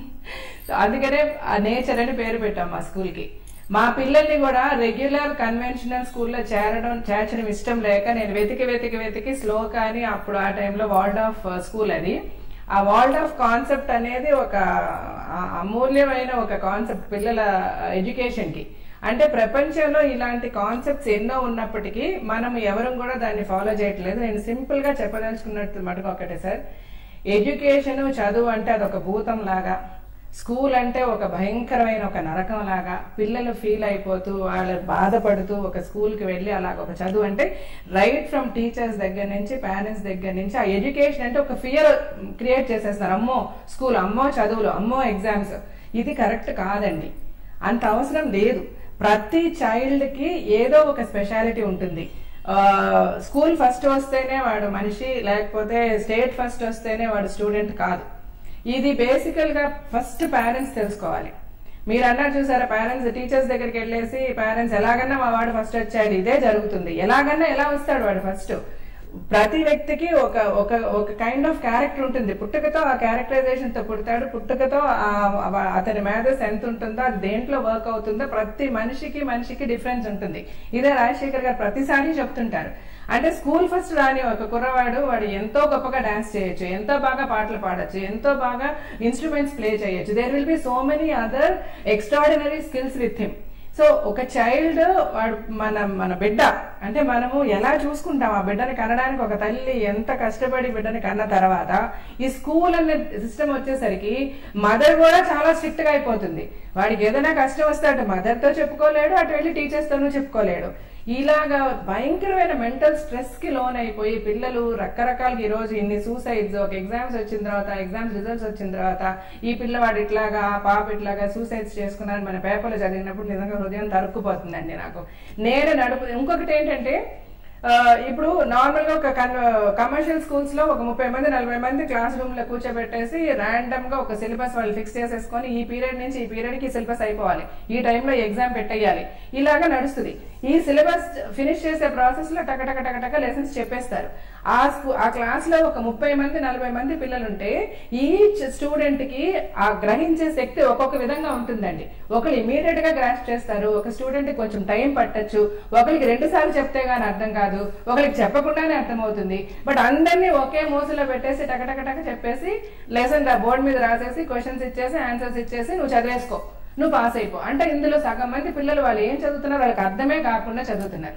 సో అందుకనే ఆ నేచర్ అని పేరు పెట్టాం మా స్కూల్కి మా పిల్లల్ని కూడా రెగ్యులర్ కన్వెన్షనల్ స్కూల్లో చేరడం చేర్చడం ఇష్టం లేక నేను వెతికి వెతికి వెతికి శ్లోక అని అప్పుడు ఆ టైంలో వార్డ్ ఆఫ్ స్కూల్ అది ఆ వరల్డ్ ఆఫ్ కాన్సెప్ట్ అనేది ఒక ఆ- అమూల్యమైన ఒక కాన్సెప్ట్ పిల్లల ఎడ్యుకేషన్ కి అంటే ప్రపంచంలో ఇలాంటి కాన్సెప్ట్స్ ఎన్నో ఉన్నప్పటికీ మనం ఎవరు కూడా దాన్ని ఫాలో చేయట్లేదు నేను సింపుల్ గా చెప్పదలుచుకున్నట్టు మటుకు ఒకటే సార్ ఎడ్యుకేషన్ చదువు అంటే అదొక భూతం లాగా స్కూల్ అంటే ఒక భయంకరమైన ఒక నరకం లాగా పిల్లలు ఫీల్ అయిపోతూ వాళ్ళు బాధపడుతూ ఒక స్కూల్ కి వెళ్ళి అలాగ ఒక చదువు అంటే రైట్ ఫ్రమ్ టీచర్స్ దగ్గర నుంచి పేరెంట్స్ దగ్గర నుంచి ఆ ఎడ్యుకేషన్ అంటే ఒక ఫియర్ క్రియేట్ చేసేస్తున్నారు అమ్మో స్కూల్ అమ్మో చదువులు అమ్మో ఎగ్జామ్స్ ఇది కరెక్ట్ కాదండి అంత అవసరం లేదు ప్రతి చైల్డ్ కి ఏదో ఒక స్పెషాలిటీ ఉంటుంది ఆ, స్కూల్ ఫస్ట్ వస్తేనే వాడు మనిషి లేకపోతే స్టేట్ ఫస్ట్ వస్తేనే వాడు స్టూడెంట్ కాదు ఇది బేసికల్ గా ఫస్ట్ పేరెంట్స్ తెలుసుకోవాలి మీరు అన్నారు చూసారా పేరెంట్స్ టీచర్స్ దగ్గరికి వెళ్ళేసి పేరెంట్స్ ఎలాగన్నా మా వాడు ఫస్ట్ వచ్చాడు ఇదే జరుగుతుంది ఎలాగన్నా ఎలా వస్తాడు వాడు ఫస్ట్ ప్రతి వ్యక్తికి ఒక ఒక ఒక కైండ్ ఆఫ్ క్యారెక్టర్ ఉంటుంది పుట్టుకతో ఆ క్యారెక్టరైజేషన్ తో పుడతాడు పుట్టుకతో ఆ- ఆ- అతని మేధస్ ఎంత ఉంటుందో అది దేంట్లో వర్క్ అవుతుందో ప్రతి మనిషికి మనిషికి డిఫరెన్స్ ఉంటుంది ఇదే రాజశేఖర్ గారు ప్రతిసారి చెప్తుంటారు అంటే స్కూల్ ఫస్ట్ రాని ఒక కుర్రవాడు వాడు ఎంతో గొప్పగా డాన్స్ చేయొచ్చు ఎంతో బాగా పాటలు పాడొచ్చు ఎంతో బాగా ఇన్స్ట్రుమెంట్స్ ప్లే చేయొచ్చు there will be so many other extraordinary skills with him so ఒక చైల్డ్ వాడు మన మన బిడ్డ అంటే మనము ఎలా చూసుకుంటాం ఆ బిడ్డని కనడానికి ఒక తల్లి ఎంత కష్టపడి బిడ్డని కన్న తర్వాత ఈ స్కూల్ అనే సిస్టమ్ వచ్చేసరికి మదర్ కూడా చాలా స్ట్రిక్ట్ గా అయిపోతుంది వాడికి ఏదైనా కష్టం వస్తే అటు మదర్ తో చెప్పుకోలేడు అటు వెళ్ళి టీచర్స్ తోనూ చెప్పుకోలేడు ఇలాగా భయంకరమైన మెంటల్ స్ట్రెస్ కి లోన్ అయిపోయి పిల్లలు రకరకాలుగా ఈ రోజు ఇన్ని సూసైడ్స్ ఒక ఎగ్జామ్స్ వచ్చిన తర్వాత ఎగ్జామ్స్ రిజల్ట్స్ వచ్చిన తర్వాత ఈ పిల్లవాడు ఇట్లాగా ఆ పాప ఇట్లాగా సూసైడ్స్ చేసుకున్నారని మన పేపర్లో చదివినప్పుడు నిజంగా హృదయం తరుక్కుపోతుందండి నాకు నేను నడుపు ఇంకొకటి ఏంటంటే ఆ, ఇప్పుడు నార్మల్ గా ఒక కమర్షియల్ స్కూల్స్ లో ఒక ముప్పై మంది నలభై మంది క్లాస్ రూమ్ లో కూర్చోబెట్టేసి ర్యాండమ్ గా ఒక సిలబస్ వాళ్ళు ఫిక్స్ చేసేసుకొని ఈ పీరియడ్ నుంచి ఈ పీరియడ్ కి సిలబస్ అయిపోవాలి ఈ టైంలో ఎగ్జామ్ పెట్టేయాలి ఇలాగా నడుస్తుంది ఈ సిలబస్ ఫినిష్ చేసే ప్రాసెస్ లో టక టక టక టక లెసన్స్ చెప్పేస్తారు ఆ స్కూ ఆ క్లాస్ లో ఒక ముప్పై మంది నలభై మంది పిల్లలుంటే ఈచ్ స్టూడెంట్ కి ఆ గ్రహించే శక్తి ఒక్కొక్క విధంగా ఉంటుందండి ఒకరు ఇమీడియట్ గా గ్రాస్ చేస్తారు ఒక స్టూడెంట్ కి కొంచెం టైం పట్టొచ్చు ఒకరికి రెండు సార్లు చెప్తే గానీ అర్థం కాదు ఒకరికి చెప్పకుండానే అర్థమవుతుంది బట్ అందరినీ ఒకే మూసలో పెట్టేసి టక టక టక చెప్పేసి లెసన్ బోర్డు మీద రాసేసి క్వశ్చన్స్ ఇచ్చేసి ఆన్సర్స్ ఇచ్చేసి నువ్వు చదివేసుకో నువ్వు పాస్ అయిపో అంటే ఇందులో సగం మంది పిల్లలు వాళ్ళు ఏం చదువుతున్నారు వాళ్ళకి అర్థమే కాకుండా చదువుతున్నారు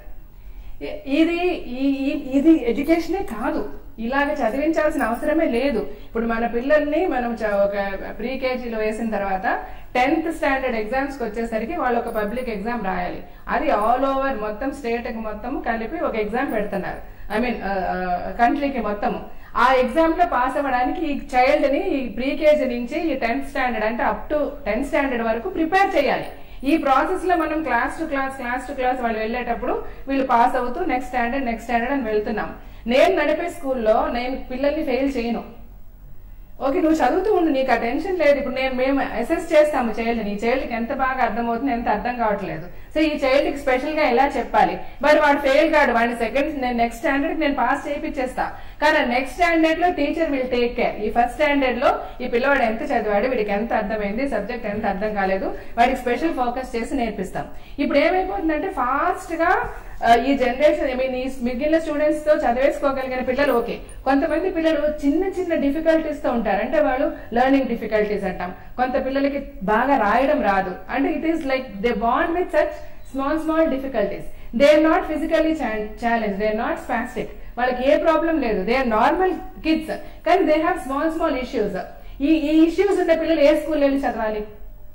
ఇ- ఇది ఈ- ఈ- ఇది ఎడ్యుకేషనే కాదు ఇలాగ చదివించాల్సిన అవసరమే లేదు ఇప్పుడు మన పిల్లల్ని మనం చ- ఒక ప్రీ కేజీలో వేసిన తర్వాత టెన్త్ స్టాండర్డ్ ఎగ్జామ్స్ కి వచ్చేసరికి వాళ్ళు ఒక పబ్లిక్ ఎగ్జామ్ రాయాలి అది ఆల్ ఓవర్ మొత్తం స్టేట్ కి మొత్తం కలిపి ఒక ఎగ్జామ్ పెడుతున్నారు ఐ మీన్ కంట్రీకి మొత్తం ఆ ఎగ్జామ్ లో పాస్ అవ్వడానికి ఈ చైల్డ్ ని ఈ ప్రీ కేజీ నుంచి ఈ టెన్త్ స్టాండర్డ్ అంటే అప్ టు టెన్త్ స్టాండర్డ్ వరకు ప్రిపేర్ చేయాలి ఈ ప్రాసెస్ లో మనం class to class class to class వాళ్ళు వెళ్ళేటప్పుడు వీళ్ళు పాస్ అవుతూ నెక్స్ట్ స్టాండర్డ్ నెక్స్ట్ స్టాండర్డ్ అని వెళ్తున్నాం నేను నడిపే స్కూల్లో నేను పిల్లల్ని ఫెయిల్ చేయను ఓకే నువ్వు చదువుతూ ఉండు నీకు ఆ టెన్షన్ లేదు ఇప్పుడు నేను మేము అసెస్ చేస్తాము చైల్డ్ ని చైల్డ్ కి ఎంత బాగా అర్థమవుతుంది ఎంత అర్థం కావట్లేదు సో ఈ చైల్డ్ కి స్పెషల్ గా ఎలా చెప్పాలి మరి వాడు ఫెయిల్ కాడు వాడిని సెకండ్ నేను నెక్స్ట్ స్టాండర్డ్ నేను పాస్ చేయించేస్తా కానీ నెక్స్ట్ స్టాండర్డ్ లో టీచర్ విల్ టేక్ కేర్ ఈ ఫస్ట్ స్టాండర్డ్ లో ఈ పిల్లవాడు ఎంత చదివాడు వీడికి ఎంత అర్థమైంది సబ్జెక్ట్ ఎంత అర్థం కాలేదు వాడికి స్పెషల్ ఫోకస్ చేసి నేర్పిస్తాం ఇప్పుడు ఏమైపోతుందంటే ఫాస్ట్ గా ఆ, ఈ జనరేషన్ ఐ మీన్ ఈ మిగిలిన స్టూడెంట్స్ తో చదివేసుకోగలిగిన పిల్లలు ఓకే కొంతమంది పిల్లలు చిన్న చిన్న డిఫికల్టీస్ తో ఉంటారు అంటే వాళ్ళు లెర్నింగ్ డిఫికల్టీస్ అంటాం కొంత పిల్లలకి బాగా రాయడం రాదు అంటే it is like they bond with such small small difficulties they are not physically challenge they are not spastic వాళ్ళకి ఏ ప్రాబ్లం లేదు దే ఆర్ నార్మల్ కిడ్స్ కానీ they have small small issues ఈ ఈ ఇష్యూస్ ఉన్న పిల్లలు ఏ స్కూల్ వెళ్ళి చదవాలి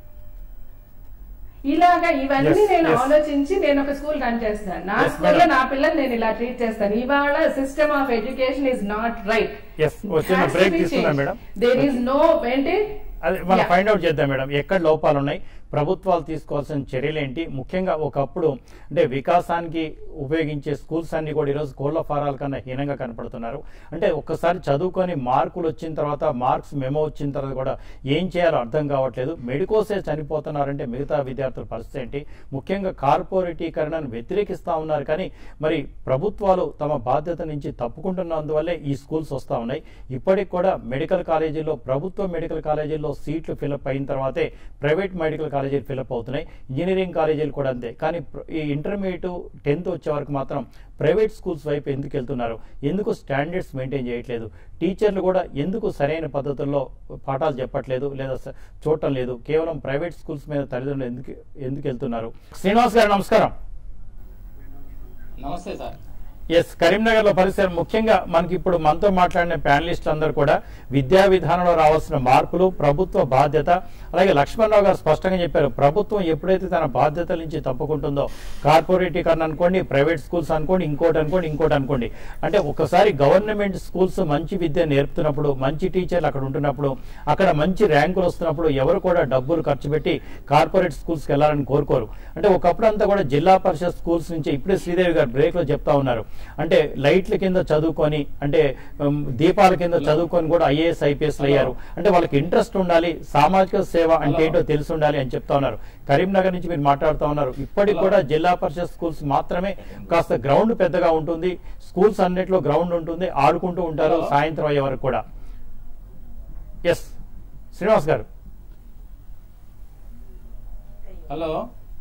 ఇలాగా ఇవన్నీ Yes, నేను yes. ఆలోచించి నేను ఒక స్కూల్ రన్ చేస్తాను నా Yes, స్కూల్లో madam. నా పిల్లలు నేను ఇలా ట్రీట్ చేస్తాను ఇవాళ system of education is not right yes వచ్చిన బ్రేక్ తీసుకుందాం మేడం దేర్ ఈస్ నో ఏంటి అది మనం Yeah. ఫైండ్ అవుట్ చేద్దాం మేడం ఎక్కడ లోపాలు ఉన్నాయి ప్రభుత్వాలు తీసుకోవాల్సిన చర్యలేంటి ముఖ్యంగా ఒకప్పుడు అంటే వికాసానికి ఉపయోగించే స్కూల్స్ అన్ని కూడా ఈరోజు కోళ్ల ఫారాల కన్నా హీనంగా కనపడుతున్నారు అంటే ఒక్కసారి చదువుకొని మార్కులు వచ్చిన తర్వాత మార్క్స్ మెమో వచ్చిన తర్వాత కూడా ఏం చేయాలో అర్థం కావట్లేదు మెడికోసే చనిపోతున్నారంటే మిగతా విద్యార్థుల పరిస్థితి ఏంటి ముఖ్యంగా కార్పొరేటీకరణను వ్యతిరేకిస్తా ఉన్నారు కానీ మరి ప్రభుత్వాలు తమ బాధ్యత నుంచి తప్పుకుంటున్నందువల్లే ఈ స్కూల్స్ వస్తా ఉన్నాయి ఇప్పటికి కూడా మెడికల్ కాలేజీల్లో ప్రభుత్వ మెడికల్ కాలేజీల్లో సీట్లు ఫిలప్ అయిన తర్వాతే ప్రైవేట్ మెడికల్ కాలేజీలు ఫిలప్ అవుతున్నాయి ఇంజనీరింగ్ కాలేజీలు కూడా అంతే కానీ ప్ర- ఈ ఇంటర్మీడియట్ టెన్త్ వచ్చే వరకు మాత్రం ప్రైవేట్ స్కూల్స్ వైపు ఎందుకు వెళ్తున్నారు ఎందుకు స్టాండర్డ్స్ మెయింటైన్ చేయట్లేదు టీచర్లు కూడా ఎందుకు సరైన పద్ధతుల్లో పాఠాలు చెప్పట్లేదు లేదా స- చూడటం లేదు కేవలం ప్రైవేట్ స్కూల్స్ మీద తల్లిదండ్రులు ఎందుకు ఎందుకు వెళ్తున్నారు శ్రీనివాస్ గారు నమస్కారం నమస్తే సార్ ఎస్ కరీంనగర్ లో పరిస్థితి ముఖ్యంగా మనకి ఇప్పుడు మనతో మాట్లాడిన ప్యానలిస్టులు అందరూ కూడా విద్యా విధానంలో రావాల్సిన మార్పులు ప్రభుత్వ బాధ్యత అలాగే లక్ష్మణరావు గారు స్పష్టంగా చెప్పారు ప్రభుత్వం ఎప్పుడైతే తన బాధ్యతల నుంచి తప్పుకుంటుందో కార్పొరేటీకరణ అనుకోండి ప్రైవేట్ స్కూల్స్ అనుకోండి ఇంకోటి అనుకోండి ఇంకోటి అనుకోండి అంటే ఒకసారి గవర్నమెంట్ స్కూల్స్ మంచి విద్య నేర్పుతున్నప్పుడు మంచి టీచర్లు అక్కడ ఉంటున్నప్పుడు అక్కడ మంచి ర్యాంకులు వస్తున్నప్పుడు ఎవరు కూడా డబ్బులు ఖర్చు పెట్టి కార్పొరేట్ స్కూల్స్కి వెళ్ళాలని కోరుకోరు అంటే ఒకప్పుడు అంతా కూడా జిల్లా పరిషత్ స్కూల్స్ నుంచి ఇప్పుడే శ్రీదేవి గారు బ్రేక్ లో చెప్తా ఉన్నారు అంటే లైట్ల కింద చదువుకొని అంటే ఉమ్, దీపాల కింద చదువుకొని కూడా ఐఏఎస్ ఐపీఎస్ అయ్యారు అంటే వాళ్ళకి ఇంట్రెస్ట్ ఉండాలి సామాజిక సేవ అంటే ఏంటో తెలిసి ఉండాలి అని చెప్తా ఉన్నారు కరీంనగర్ నుంచి మీరు మాట్లాడుతూ ఉన్నారు ఇప్పటికి కూడా జిల్లా పరిషత్ స్కూల్స్ మాత్రమే కాస్త గ్రౌండ్ పెద్దగా ఉంటుంది స్కూల్స్ అన్నిట్లో గ్రౌండ్ ఉంటుంది ఆడుకుంటూ ఉంటారు సాయంత్రం అయ్యే వరకు కూడా ఎస్ శ్రీనివాస్ గారు హలో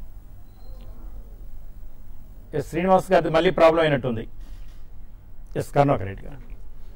ఎస్ శ్రీనివాస్ గారి మళ్ళీ ప్రాబ్లం అయినట్టుంది ఎస్ కర్ణాకర్ రెడ్డి గారు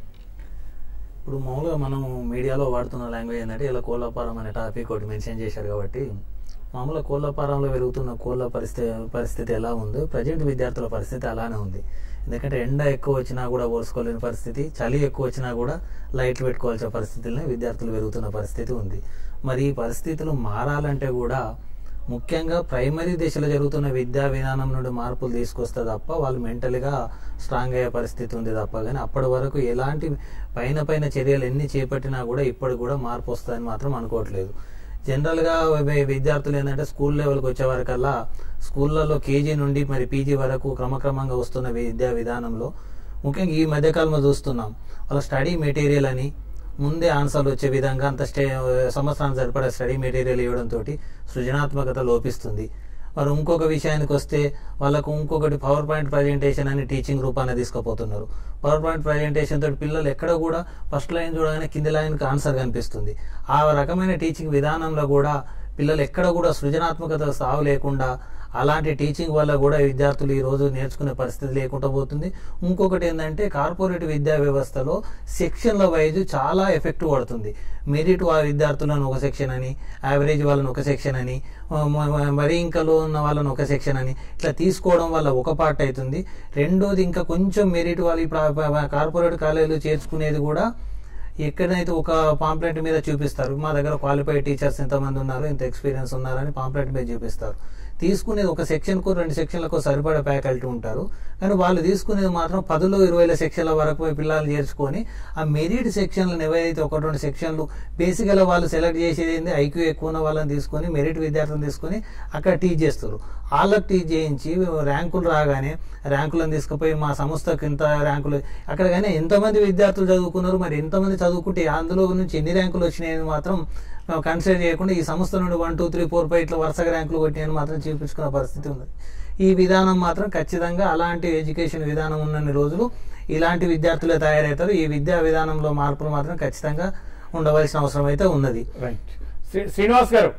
ఇప్పుడు మామూలుగా మనం మీడియాలో వాడుతున్న లాంగ్వేజ్ ఏంటంటే ఇలా కోళ్ళపారం అనే టాపిక్ ఒకటి మెన్షన్ చేశారు కాబట్టి మామూలుగా కోళ్ళపారంలో పెరుగుతున్న కోళ్ళ పరిస్థితి పరిస్థితి ఎలా ఉందో ప్రజెంట్ విద్యార్థుల పరిస్థితి అలానే ఉంది ఎందుకంటే ఎండ ఎక్కువ వచ్చినా కూడా ఓర్చుకోలేని పరిస్థితి చలి ఎక్కువ వచ్చినా కూడా లైట్లు పెట్టుకోవాల్సిన పరిస్థితులనే విద్యార్థులు పెరుగుతున్న పరిస్థితి ఉంది మరి ఈ పరిస్థితులు మారాలంటే కూడా ముఖ్యంగా ప్రైమరీ దశలో జరుగుతున్న విద్యా విధానం నుండి మార్పులు తీసుకొస్తే తప్ప వాళ్ళు మెంటల్గా స్ట్రాంగ్ అయ్యే పరిస్థితి ఉంది తప్ప కానీ అప్పటి వరకు ఎలాంటి పైన పైన చర్యలు ఎన్ని చేపట్టినా కూడా ఇప్పటికి కూడా మార్పు వస్తుందని మాత్రం అనుకోవట్లేదు జనరల్గా వి- విద్యార్థులు ఏంటంటే స్కూల్ లెవెల్కి వచ్చే వరకల్లా స్కూళ్ళలో కేజీ నుండి మరి పీజీ వరకు క్రమక్రమంగా వస్తున్న విద్యా విధానంలో ముఖ్యంగా ఈ మధ్యకాలంలో చూస్తున్నాం వాళ్ళ స్టడీ మెటీరియల్ అని ముందే ఆన్సర్లు వచ్చే విధంగా అంత స్టే సంవత్సరానికి సరిపడా స్టడీ మెటీరియల్ ఇవ్వడంతో సృజనాత్మకత లోపిస్తుంది మరి ఇంకొక విషయానికి వస్తే వాళ్ళకు ఇంకొకటి పవర్ పాయింట్ ప్రజెంటేషన్ అని టీచింగ్ రూపాన్ని తీసుకుపోతున్నారు పవర్ పాయింట్ ప్రజెంటేషన్ తోటి పిల్లలు ఎక్కడ కూడా ఫస్ట్ లైన్ చూడగానే కింది లైన్కి ఆన్సర్ కనిపిస్తుంది ఆ రకమైన టీచింగ్ విధానంలో కూడా పిల్లలు ఎక్కడ కూడా సృజనాత్మకత సాగు లేకుండా అలాంటి టీచింగ్ వల్ల కూడా విద్యార్థులు ఈ రోజు నేర్చుకునే పరిస్థితి లేకుండా పోతుంది ఇంకొకటి ఏంటంటే కార్పొరేట్ విద్యా వ్యవస్థలో సెక్షన్ల వైజ్ చాలా ఎఫెక్ట్ పడుతుంది మెరిట్ ఆ విద్యార్థులను ఒక సెక్షన్ అని యావరేజ్ వాళ్ళని ఒక సెక్షన్ అని మ- మ- మరీ ఇంకా లో ఉన్న వాళ్ళని ఒక సెక్షన్ అని ఇట్లా తీసుకోవడం వల్ల ఒక పార్ట్ అవుతుంది రెండోది ఇంకా కొంచెం మెరిట్ వాళ్ళు ఇప్పుడు కార్పొరేట్ కాలేజీలు చేర్చుకునేది కూడా ఎక్కడైతే ఒక పాంప్లెట్ మీద చూపిస్తారు మా దగ్గర క్వాలిఫైడ్ టీచర్స్ ఎంతమంది ఉన్నారు ఎంత ఎక్స్పీరియన్స్ ఉన్నారని పాంప్లెట్ మీద చూపిస్తారు తీసుకునేది ఒక సెక్షన్కు రెండు సెక్షన్లకు సరిపడే ఫ్యాకల్టీ ఉంటారు కానీ వాళ్ళు తీసుకునేది మాత్రం పదిలో ఇరవైల సెక్షన్ల వరకు పోయి పిల్లలు చేర్చుకొని ఆ మెరిట్ సెక్షన్లను ఏవైతే ఒక రెండు సెక్షన్లు బేసిక్గా వాళ్ళు సెలెక్ట్ చేసేది ఏంది ఐక్యూ ఎక్కువ ఉన్న వాళ్ళని తీసుకొని మెరిట్ విద్యార్థులను తీసుకొని అక్కడ టీచ్ చేస్తారు వాళ్ళకి టీచ్ చేయించి ర్యాంకులు రాగానే ర్యాంకులను తీసుకుపోయి మా సంస్థకు ఇంత ర్యాంకులు అక్కడ కానీ ఎంతమంది విద్యార్థులు చదువుకున్నారు మరి ఎంతమంది చదువుకుంటే అందులో నుంచి ఎన్ని ర్యాంకులు వచ్చినాయని మాత్రం కన్సిడర్ చేయకుండా ఈ సంస్థ నుండి one two three four five ఇట్లా వరుసగా ర్యాంకులు కొట్టినాయని మాత్రం చూపించుకున్న పరిస్థితి ఉంది ఈ విధానం మాత్రం ఖచ్చితంగా అలాంటి ఎడ్యుకేషన్ విధానం ఉన్నన్ని రోజులు ఇలాంటి విద్యార్థులే తయారవుతారు ఈ విద్యా విధానంలో మార్పులు మాత్రం ఖచ్చితంగా ఉండవలసిన అవసరం అయితే ఉన్నది రైట్ శ్రీ- శ్రీనివాస్ గారు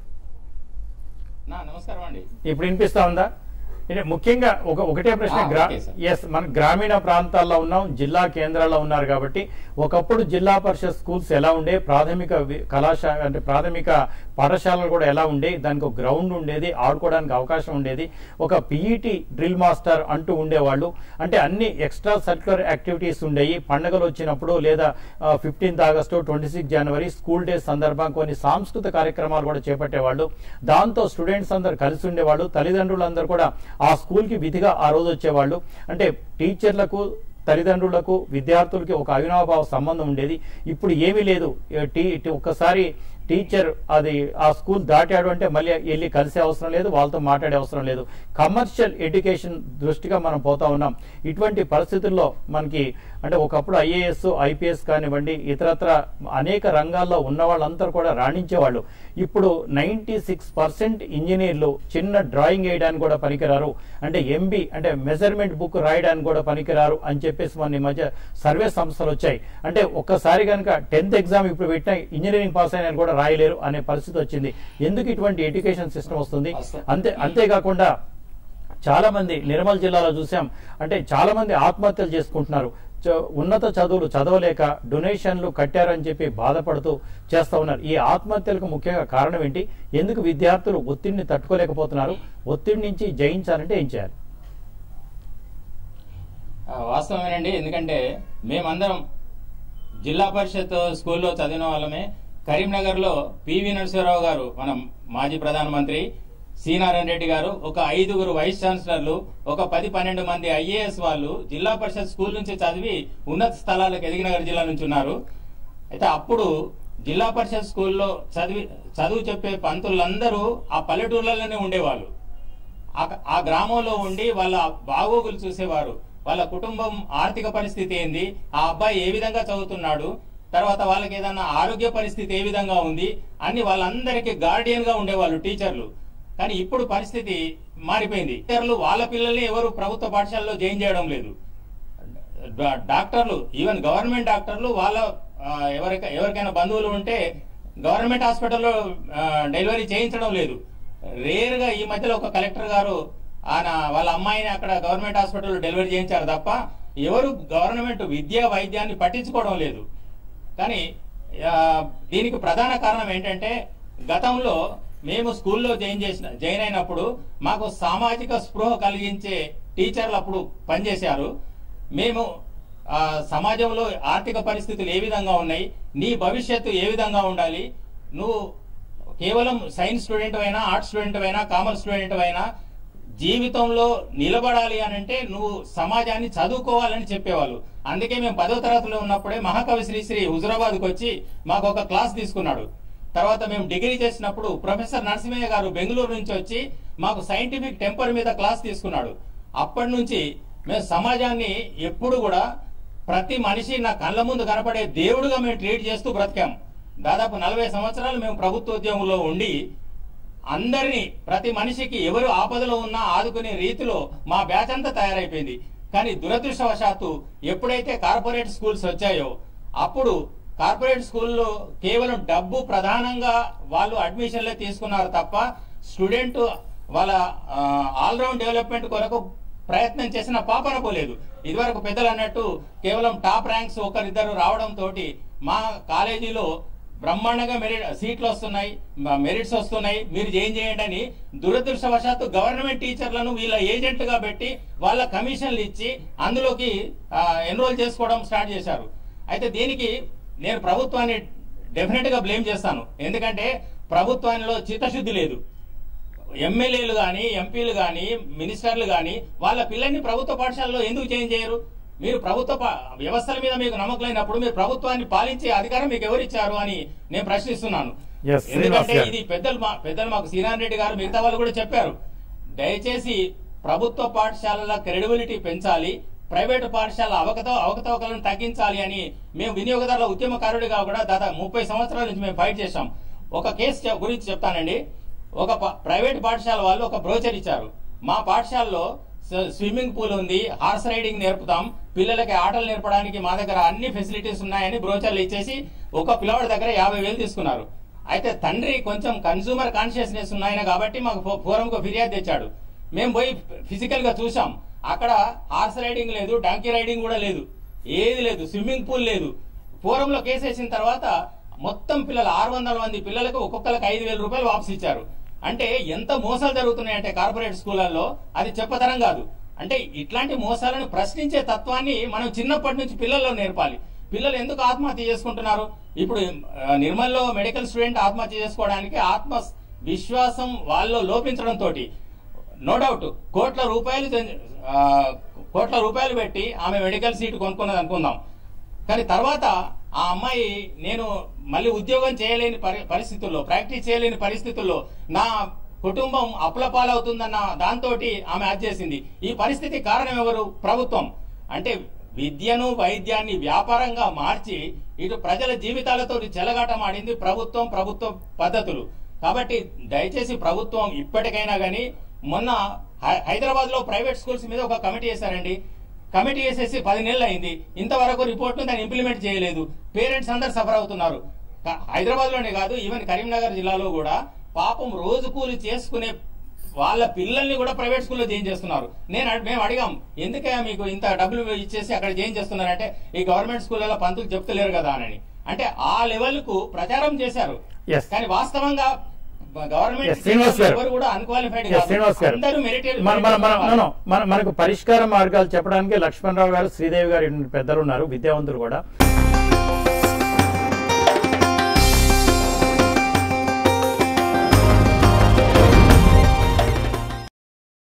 నా నమస్కారం అండి ఇప్పుడు వినిపిస్తా ఉందా అంటే ముఖ్యంగా ఒక ఒకటే ప్రశ్న ఆ, గ్రా ఓకే సార్. ఎస్ మన గ్రామీణ ప్రాంతాల్లో ఉన్నాం జిల్లా కేంద్రాల్లో ఉన్నారు కాబట్టి ఒకప్పుడు జిల్లా పరిషత్ స్కూల్స్ ఎలా ఉండే ప్రాథమిక వి- కళాశాల అంటే ప్రాథమిక పాఠశాలలు కూడా ఎలా ఉండే దానికి ఒక గ్రౌండ్ ఉండేది ఆడుకోవడానికి అవకాశం ఉండేది ఒక పిఈటి డ్రిల్ మాస్టర్ అంటూ ఉండేవాళ్ళు అంటే అన్ని ఎక్స్ట్రా సర్క్యులర్ యాక్టివిటీస్ ఉండేవి పండుగలు వచ్చినప్పుడు లేదా ఫిఫ్టీన్త్ ఆగస్టు ట్వంటీ సిక్స్ జనవరి స్కూల్ డే సందర్భం కొన్ని సాంస్కృతిక కార్యక్రమాలు కూడా చేపట్టేవాళ్ళు దాంతో స్టూడెంట్స్ అందరు కలిసి ఉండేవాళ్ళు తల్లిదండ్రులందరూ కూడా ఆ స్కూల్ కి విధిగా ఆ రోజు వచ్చేవాళ్ళు అంటే టీచర్లకు తల్లిదండ్రులకు విద్యార్థులకి ఒక అవినాభావ సంబంధం ఉండేది ఇప్పుడు ఏమీ లేదు ఏ టీ టీ- ఒక్కసారి టీచర్ అది ఆ స్కూల్ దాటాడు అంటే మళ్ళీ వెళ్ళి కలిసే అవసరం లేదు వాళ్ళతో మాట్లాడే అవసరం లేదు కమర్షియల్ ఎడ్యుకేషన్ దృష్టిగా మనం పోతా ఉన్నాం ఇటువంటి పరిస్థితుల్లో మనకి అంటే ఒకప్పుడు ఐఏఎస్ ఐపీఎస్ కానివ్వండి ఇతరత్ర అనేక రంగాల్లో ఉన్న వాళ్ళందరూ కూడా రాణించేవాళ్ళు ఇప్పుడు నైన్టీ సిక్స్ పర్సెంట్ ఇంజనీర్లు చిన్న డ్రాయింగ్ వేయడానికి కూడా పనికిరారు అంటే ఎంబీ అంటే మెజర్మెంట్ బుక్ రాయడానికి కూడా పనికిరారు అని చెప్పేసి మన ఈ మధ్య సర్వే సంస్థలు వచ్చాయి అంటే ఒక్కసారి కనుక టెన్త్ ఎగ్జామ్ ఇప్పుడు పెట్టిన ఇంజనీరింగ్ పాస్ అయిన వాళ్ళు కూడా రాయలేరు అనే పరిస్థితి వచ్చింది ఎందుకు ఇటువంటి ఎడ్యుకేషన్ సిస్టమ్ వస్తుంది అంతే అంతేకాకుండా చాలా మంది నిర్మల్ జిల్లాలో చూసాం అంటే చాలా మంది ఆత్మహత్యలు చేసుకుంటున్నారు చ- ఉన్నత చదువులు చదవలేక డొనేషన్లు కట్టారని చెప్పి బాధపడుతూ చేస్తా ఉన్నారు ఈ ఆత్మహత్యలకు ముఖ్యంగా కారణం ఏంటి ఎందుకు విద్యార్థులు ఒత్తిడిని తట్టుకోలేకపోతున్నారు ఒత్తిడి నుంచి జయించాలంటే ఏం చేయాలి ఆ, వాస్తవమేనండి ఎందుకంటే మేమందరం జిల్లా పరిషత్ స్కూల్లో చదివిన వాళ్ళమే కరీంనగర్లో పివి నరసింహరావు గారు మన మాజీ ప్రధానమంత్రి సి నారాయణ రెడ్డి గారు ఒక ఐదుగురు వైస్ ఛాన్సలర్లు ఒక పది పన్నెండు మంది ఐఏఎస్ వాళ్ళు జిల్లా పరిషత్ స్కూల్ నుంచి చదివి ఉన్నత స్థలాలకు ఎదిగినగర్ జిల్లా నుంచి ఉన్నారు అయితే అప్పుడు జిల్లా పరిషత్ స్కూల్లో చదివి చదువు చెప్పే పంతులందరూ ఆ పల్లెటూర్లలోనే ఉండేవాళ్ళు ఆ- ఆ గ్రామంలో ఉండి వాళ్ళ బాగోగులు చూసేవారు వాళ్ళ కుటుంబం ఆర్థిక పరిస్థితి ఏంది ఆ అబ్బాయి ఏ విధంగా చదువుతున్నాడు తర్వాత వాళ్ళకి ఏదైనా ఆరోగ్య పరిస్థితి ఏ విధంగా ఉంది అని వాళ్ళందరికీ గార్డియన్ గా ఉండేవాళ్ళు టీచర్లు కానీ ఇప్పుడు పరిస్థితి మారిపోయింది టీచర్లు వాళ్ళ పిల్లల్ని ఎవరు ప్రభుత్వ పాఠశాలలో జాయిన్ చేయడం లేదు డా- డాక్టర్లు ఈవెన్ గవర్నమెంట్ డాక్టర్లు వాళ్ళ ఆ, ఎవరిక ఎవరికైనా బంధువులు ఉంటే గవర్నమెంట్ హాస్పిటల్లో ఆ, డెలివరీ చేయించడం లేదు రేర్ గా ఈ మధ్యలో ఒక కలెక్టర్ గారు ఆయన వాళ్ళ అమ్మాయిని అక్కడ గవర్నమెంట్ హాస్పిటల్లో డెలివరీ చేయించారు తప్ప ఎవరు గవర్నమెంట్ విద్య వైద్యాన్ని పట్టించుకోవడం లేదు కానీ ఆ, దీనికి ప్రధాన కారణం ఏంటంటే గతంలో మేము స్కూల్లో జాయిన్ చేసిన జాయిన్ అయినప్పుడు మాకు సామాజిక స్పృహ కలిగించే టీచర్లు అప్పుడు పనిచేశారు మేము ఆ, సమాజంలో ఆర్థిక పరిస్థితులు ఏ విధంగా ఉన్నాయి నీ భవిష్యత్తు ఏ విధంగా ఉండాలి నువ్వు కేవలం సైన్స్ స్టూడెంట్ అయినా ఆర్ట్స్ స్టూడెంట్ అయినా కామర్స్ స్టూడెంట్ అయినా జీవితంలో నిలబడాలి అని అంటే నువ్వు సమాజాన్ని చదువుకోవాలని చెప్పేవాళ్ళు అందుకే మేము పదో తరగతిలో ఉన్నప్పుడే మహాకవి శ్రీశ్రీ హుజురాబాద్కి వచ్చి మాకు ఒక క్లాస్ తీసుకున్నాడు తర్వాత మేము డిగ్రీ చేసినప్పుడు ప్రొఫెసర్ నరసింహయ్య గారు బెంగళూరు నుంచి వచ్చి మాకు సైంటిఫిక్ టెంపర్ మీద క్లాస్ తీసుకున్నాడు అప్పటి నుంచి మేము సమాజాన్ని ఎప్పుడు కూడా ప్రతి మనిషి నా కళ్ళ ముందు కనపడే దేవుడుగా మేము ట్రీట్ చేస్తూ బ్రతికాం దాదాపు నలభై సంవత్సరాలు మేము ప్రభుత్వ ఉద్యోగంలో ఉండి అందరినీ ప్రతి మనిషికి ఎవరు ఆపదలో ఉన్నా ఆదుకునే రీతిలో మా బ్యాచ్ అంతా తయారైపోయింది కానీ దురదృష్టవశాత్తు ఎప్పుడైతే కార్పొరేట్ స్కూల్స్ వచ్చాయో అప్పుడు కార్పొరేట్ స్కూల్లో కేవలం డబ్బు ప్రధానంగా వాళ్ళు అడ్మిషన్లే తీసుకున్నారు తప్ప స్టూడెంట్ వాళ్ళ ఆల్రౌండ్ డెవలప్మెంట్ కొరకు ప్రయత్నం చేసిన పాపన పోలేదు ఇదివరకు పెద్దలు అన్నట్టు కేవలం టాప్ ర్యాంక్స్ ఒకరిద్దరు రావడం తోటి మా కాలేజీలో బ్రహ్మాండంగా మెరిట్ సీట్లు వస్తున్నాయి మ- మెరిట్స్ వస్తున్నాయి మీరు జాయిన్ చేయండి అని దురదృష్టవశాత్తు గవర్నమెంట్ టీచర్లను వీళ్ళ ఏజెంట్ గా పెట్టి వాళ్ళ కమిషన్లు ఇచ్చి అందులోకి ఎన్రోల్ చేసుకోవడం స్టార్ట్ చేశారు అయితే దీనికి నేను ప్రభుత్వాన్ని డెఫినెట్ గా బ్లేమ్ చేస్తాను ఎందుకంటే ప్రభుత్వంలో చిత్తశుద్ధి లేదు ఎమ్మెల్యేలు గాని ఎంపీలు గాని మినిస్టర్లు గాని వాళ్ళ పిల్లల్ని ప్రభుత్వ పాఠశాలలో ఎందుకు చేంజ్ చేయరు మీరు ప్రభుత్వ పా- వ్యవస్థల మీద మీకు నమ్మకం లేనప్పుడు మీరు ప్రభుత్వాన్ని పాలించే అధికారం మీకు ఎవరు ఇచ్చారు అని నేను ప్రశ్నిస్తున్నాను Yes, శ్రీనివాస్ ఎందుకంటే గారు. ఇది పెద్దలు మా పెద్దలు మాకు శ్రీనారాయణ రెడ్డి గారు మిగతా వాళ్ళు కూడా చెప్పారు దయచేసి ప్రభుత్వ పాఠశాలల క్రెడిబిలిటీ పెంచాలి ప్రైవేటు పాఠశాల అవకత అవకతవకలను తగ్గించాలి అని మేము వినియోగదారుల ఉద్యమకారుడిగా కూడా దాదాపు ముప్పై సంవత్సరాల నుంచి మేము ఫైట్ చేశాం ఒక కేసు చె- గురించి చెప్తానండి ఒక ప- ప్రైవేట్ పాఠశాల వాళ్ళు ఒక బ్రోచర్ ఇచ్చారు మా పాఠశాలలో స- స్విమ్మింగ్ పూల్ ఉంది హార్స్ రైడింగ్ నేర్పుతాం పిల్లలకి ఆటలు నేర్పడానికి మా దగ్గర అన్ని ఫెసిలిటీస్ ఉన్నాయని బ్రోచర్లు ఇచ్చేసి ఒక పిల్లవాడి దగ్గర యాభై వేలు తీసుకున్నారు అయితే తండ్రి కొంచెం కన్సూమర్ కాన్షియస్నెస్ ఉన్నాయన కాబట్టి మాకు ఫో- ఫోరంకు ఫిర్యాదు తెచ్చాడు మేము పోయి ఫిజికల్ గా చూసాం అక్కడ హార్స్ రైడింగ్ లేదు డాంకీ రైడింగ్ కూడా లేదు ఏది లేదు స్విమ్మింగ్ పూల్ లేదు ఫోరంలో కేసు వేసిన తర్వాత మొత్తం పిల్లలు ఆరు వందల మంది పిల్లలకు ఒక్కొక్కరికి ఐదు వేల రూపాయలు వాపసు ఇచ్చారు అంటే ఎంత మోసాలు జరుగుతున్నాయంటే కార్పొరేట్ స్కూళ్ళల్లో అది చెప్పతరం కాదు అంటే ఇట్లాంటి మోసాలను ప్రశ్నించే తత్వాన్ని మనం చిన్నప్పటి నుంచి పిల్లల్లో నేర్పాలి పిల్లలు ఎందుకు ఆత్మహత్య చేసుకుంటున్నారు ఇప్పుడు ఆ, నిర్మల్లో మెడికల్ స్టూడెంట్ ఆత్మహత్య చేసుకోవడానికి ఆత్మ విశ్వాసం వాళ్ళలో లోపించడం తోటి నో డౌట్ కోట్ల రూపాయలు తె- ఆ, కోట్ల రూపాయలు పెట్టి ఆమె మెడికల్ సీట్ కొనుక్కున్నది అనుకుందాం కానీ తర్వాత ఆ అమ్మాయి నేను మళ్ళీ ఉద్యోగం చేయలేని పరి- పరిస్థితుల్లో ప్రాక్టీస్ చేయలేని పరిస్థితుల్లో నా కుటుంబం అప్లపాలవుతుందన్న దాంతో ఆమె అది చేసింది ఈ పరిస్థితి కారణం ఎవరు ప్రభుత్వం అంటే విద్యను వైద్యాన్ని వ్యాపారంగా మార్చి ఇటు ప్రజల జీవితాలతో చెలగాటమాడింది ప్రభుత్వం ప్రభుత్వ పద్ధతులు కాబట్టి దయచేసి ప్రభుత్వం ఇప్పటికైనా గానీ మొన్న హైదరాబాద్ లో ప్రైవేట్ స్కూల్స్ మీద ఒక కమిటీ వేశారండి కమిటీ వేసేసి పది నెలలు అయింది ఇంతవరకు రిపోర్ట్ దాన్ని ఇంప్లిమెంట్ చేయలేదు పేరెంట్స్ అందరు సఫర్ అవుతున్నారు హైదరాబాద్ లోనే కాదు ఈవెన్ కరీంనగర్ జిల్లాలో కూడా పాపం రోజు కూలి చేసుకునే వాళ్ళ పిల్లల్ని కూడా ప్రైవేట్ స్కూల్లో జాయిన్ చేస్తున్నారు నేను అడ్- మేము అడిగాం ఎందుకయ్యా మీకు ఇంత డబ్బులు ఇచ్చేసి అక్కడ జాయిన్ చేస్తున్నారంటే ఈ గవర్నమెంట్ స్కూళ్ళలో పంతులు చెప్తలేరు కదా అని అంటే ఆ లెవెల్ కు ప్రచారం చేశారు Yes. కానీ వాస్తవంగా గవర్నమెంట్ Yes, శ్రీనివాస్ గారు. ఎవరు కూడా అన్క్వాలిఫైడ్ Yes, శ్రీనివాస్ గారు అందరూ మెరిటెడ్ మన మన మన no, no. మన మనకు పరిష్కార మార్గాలు చెప్పడానికి లక్ష్మణరావు గారు శ్రీదేవి గారు ఇటువంటి పెద్దలు ఉన్నారు విద్యావంతులు కూడా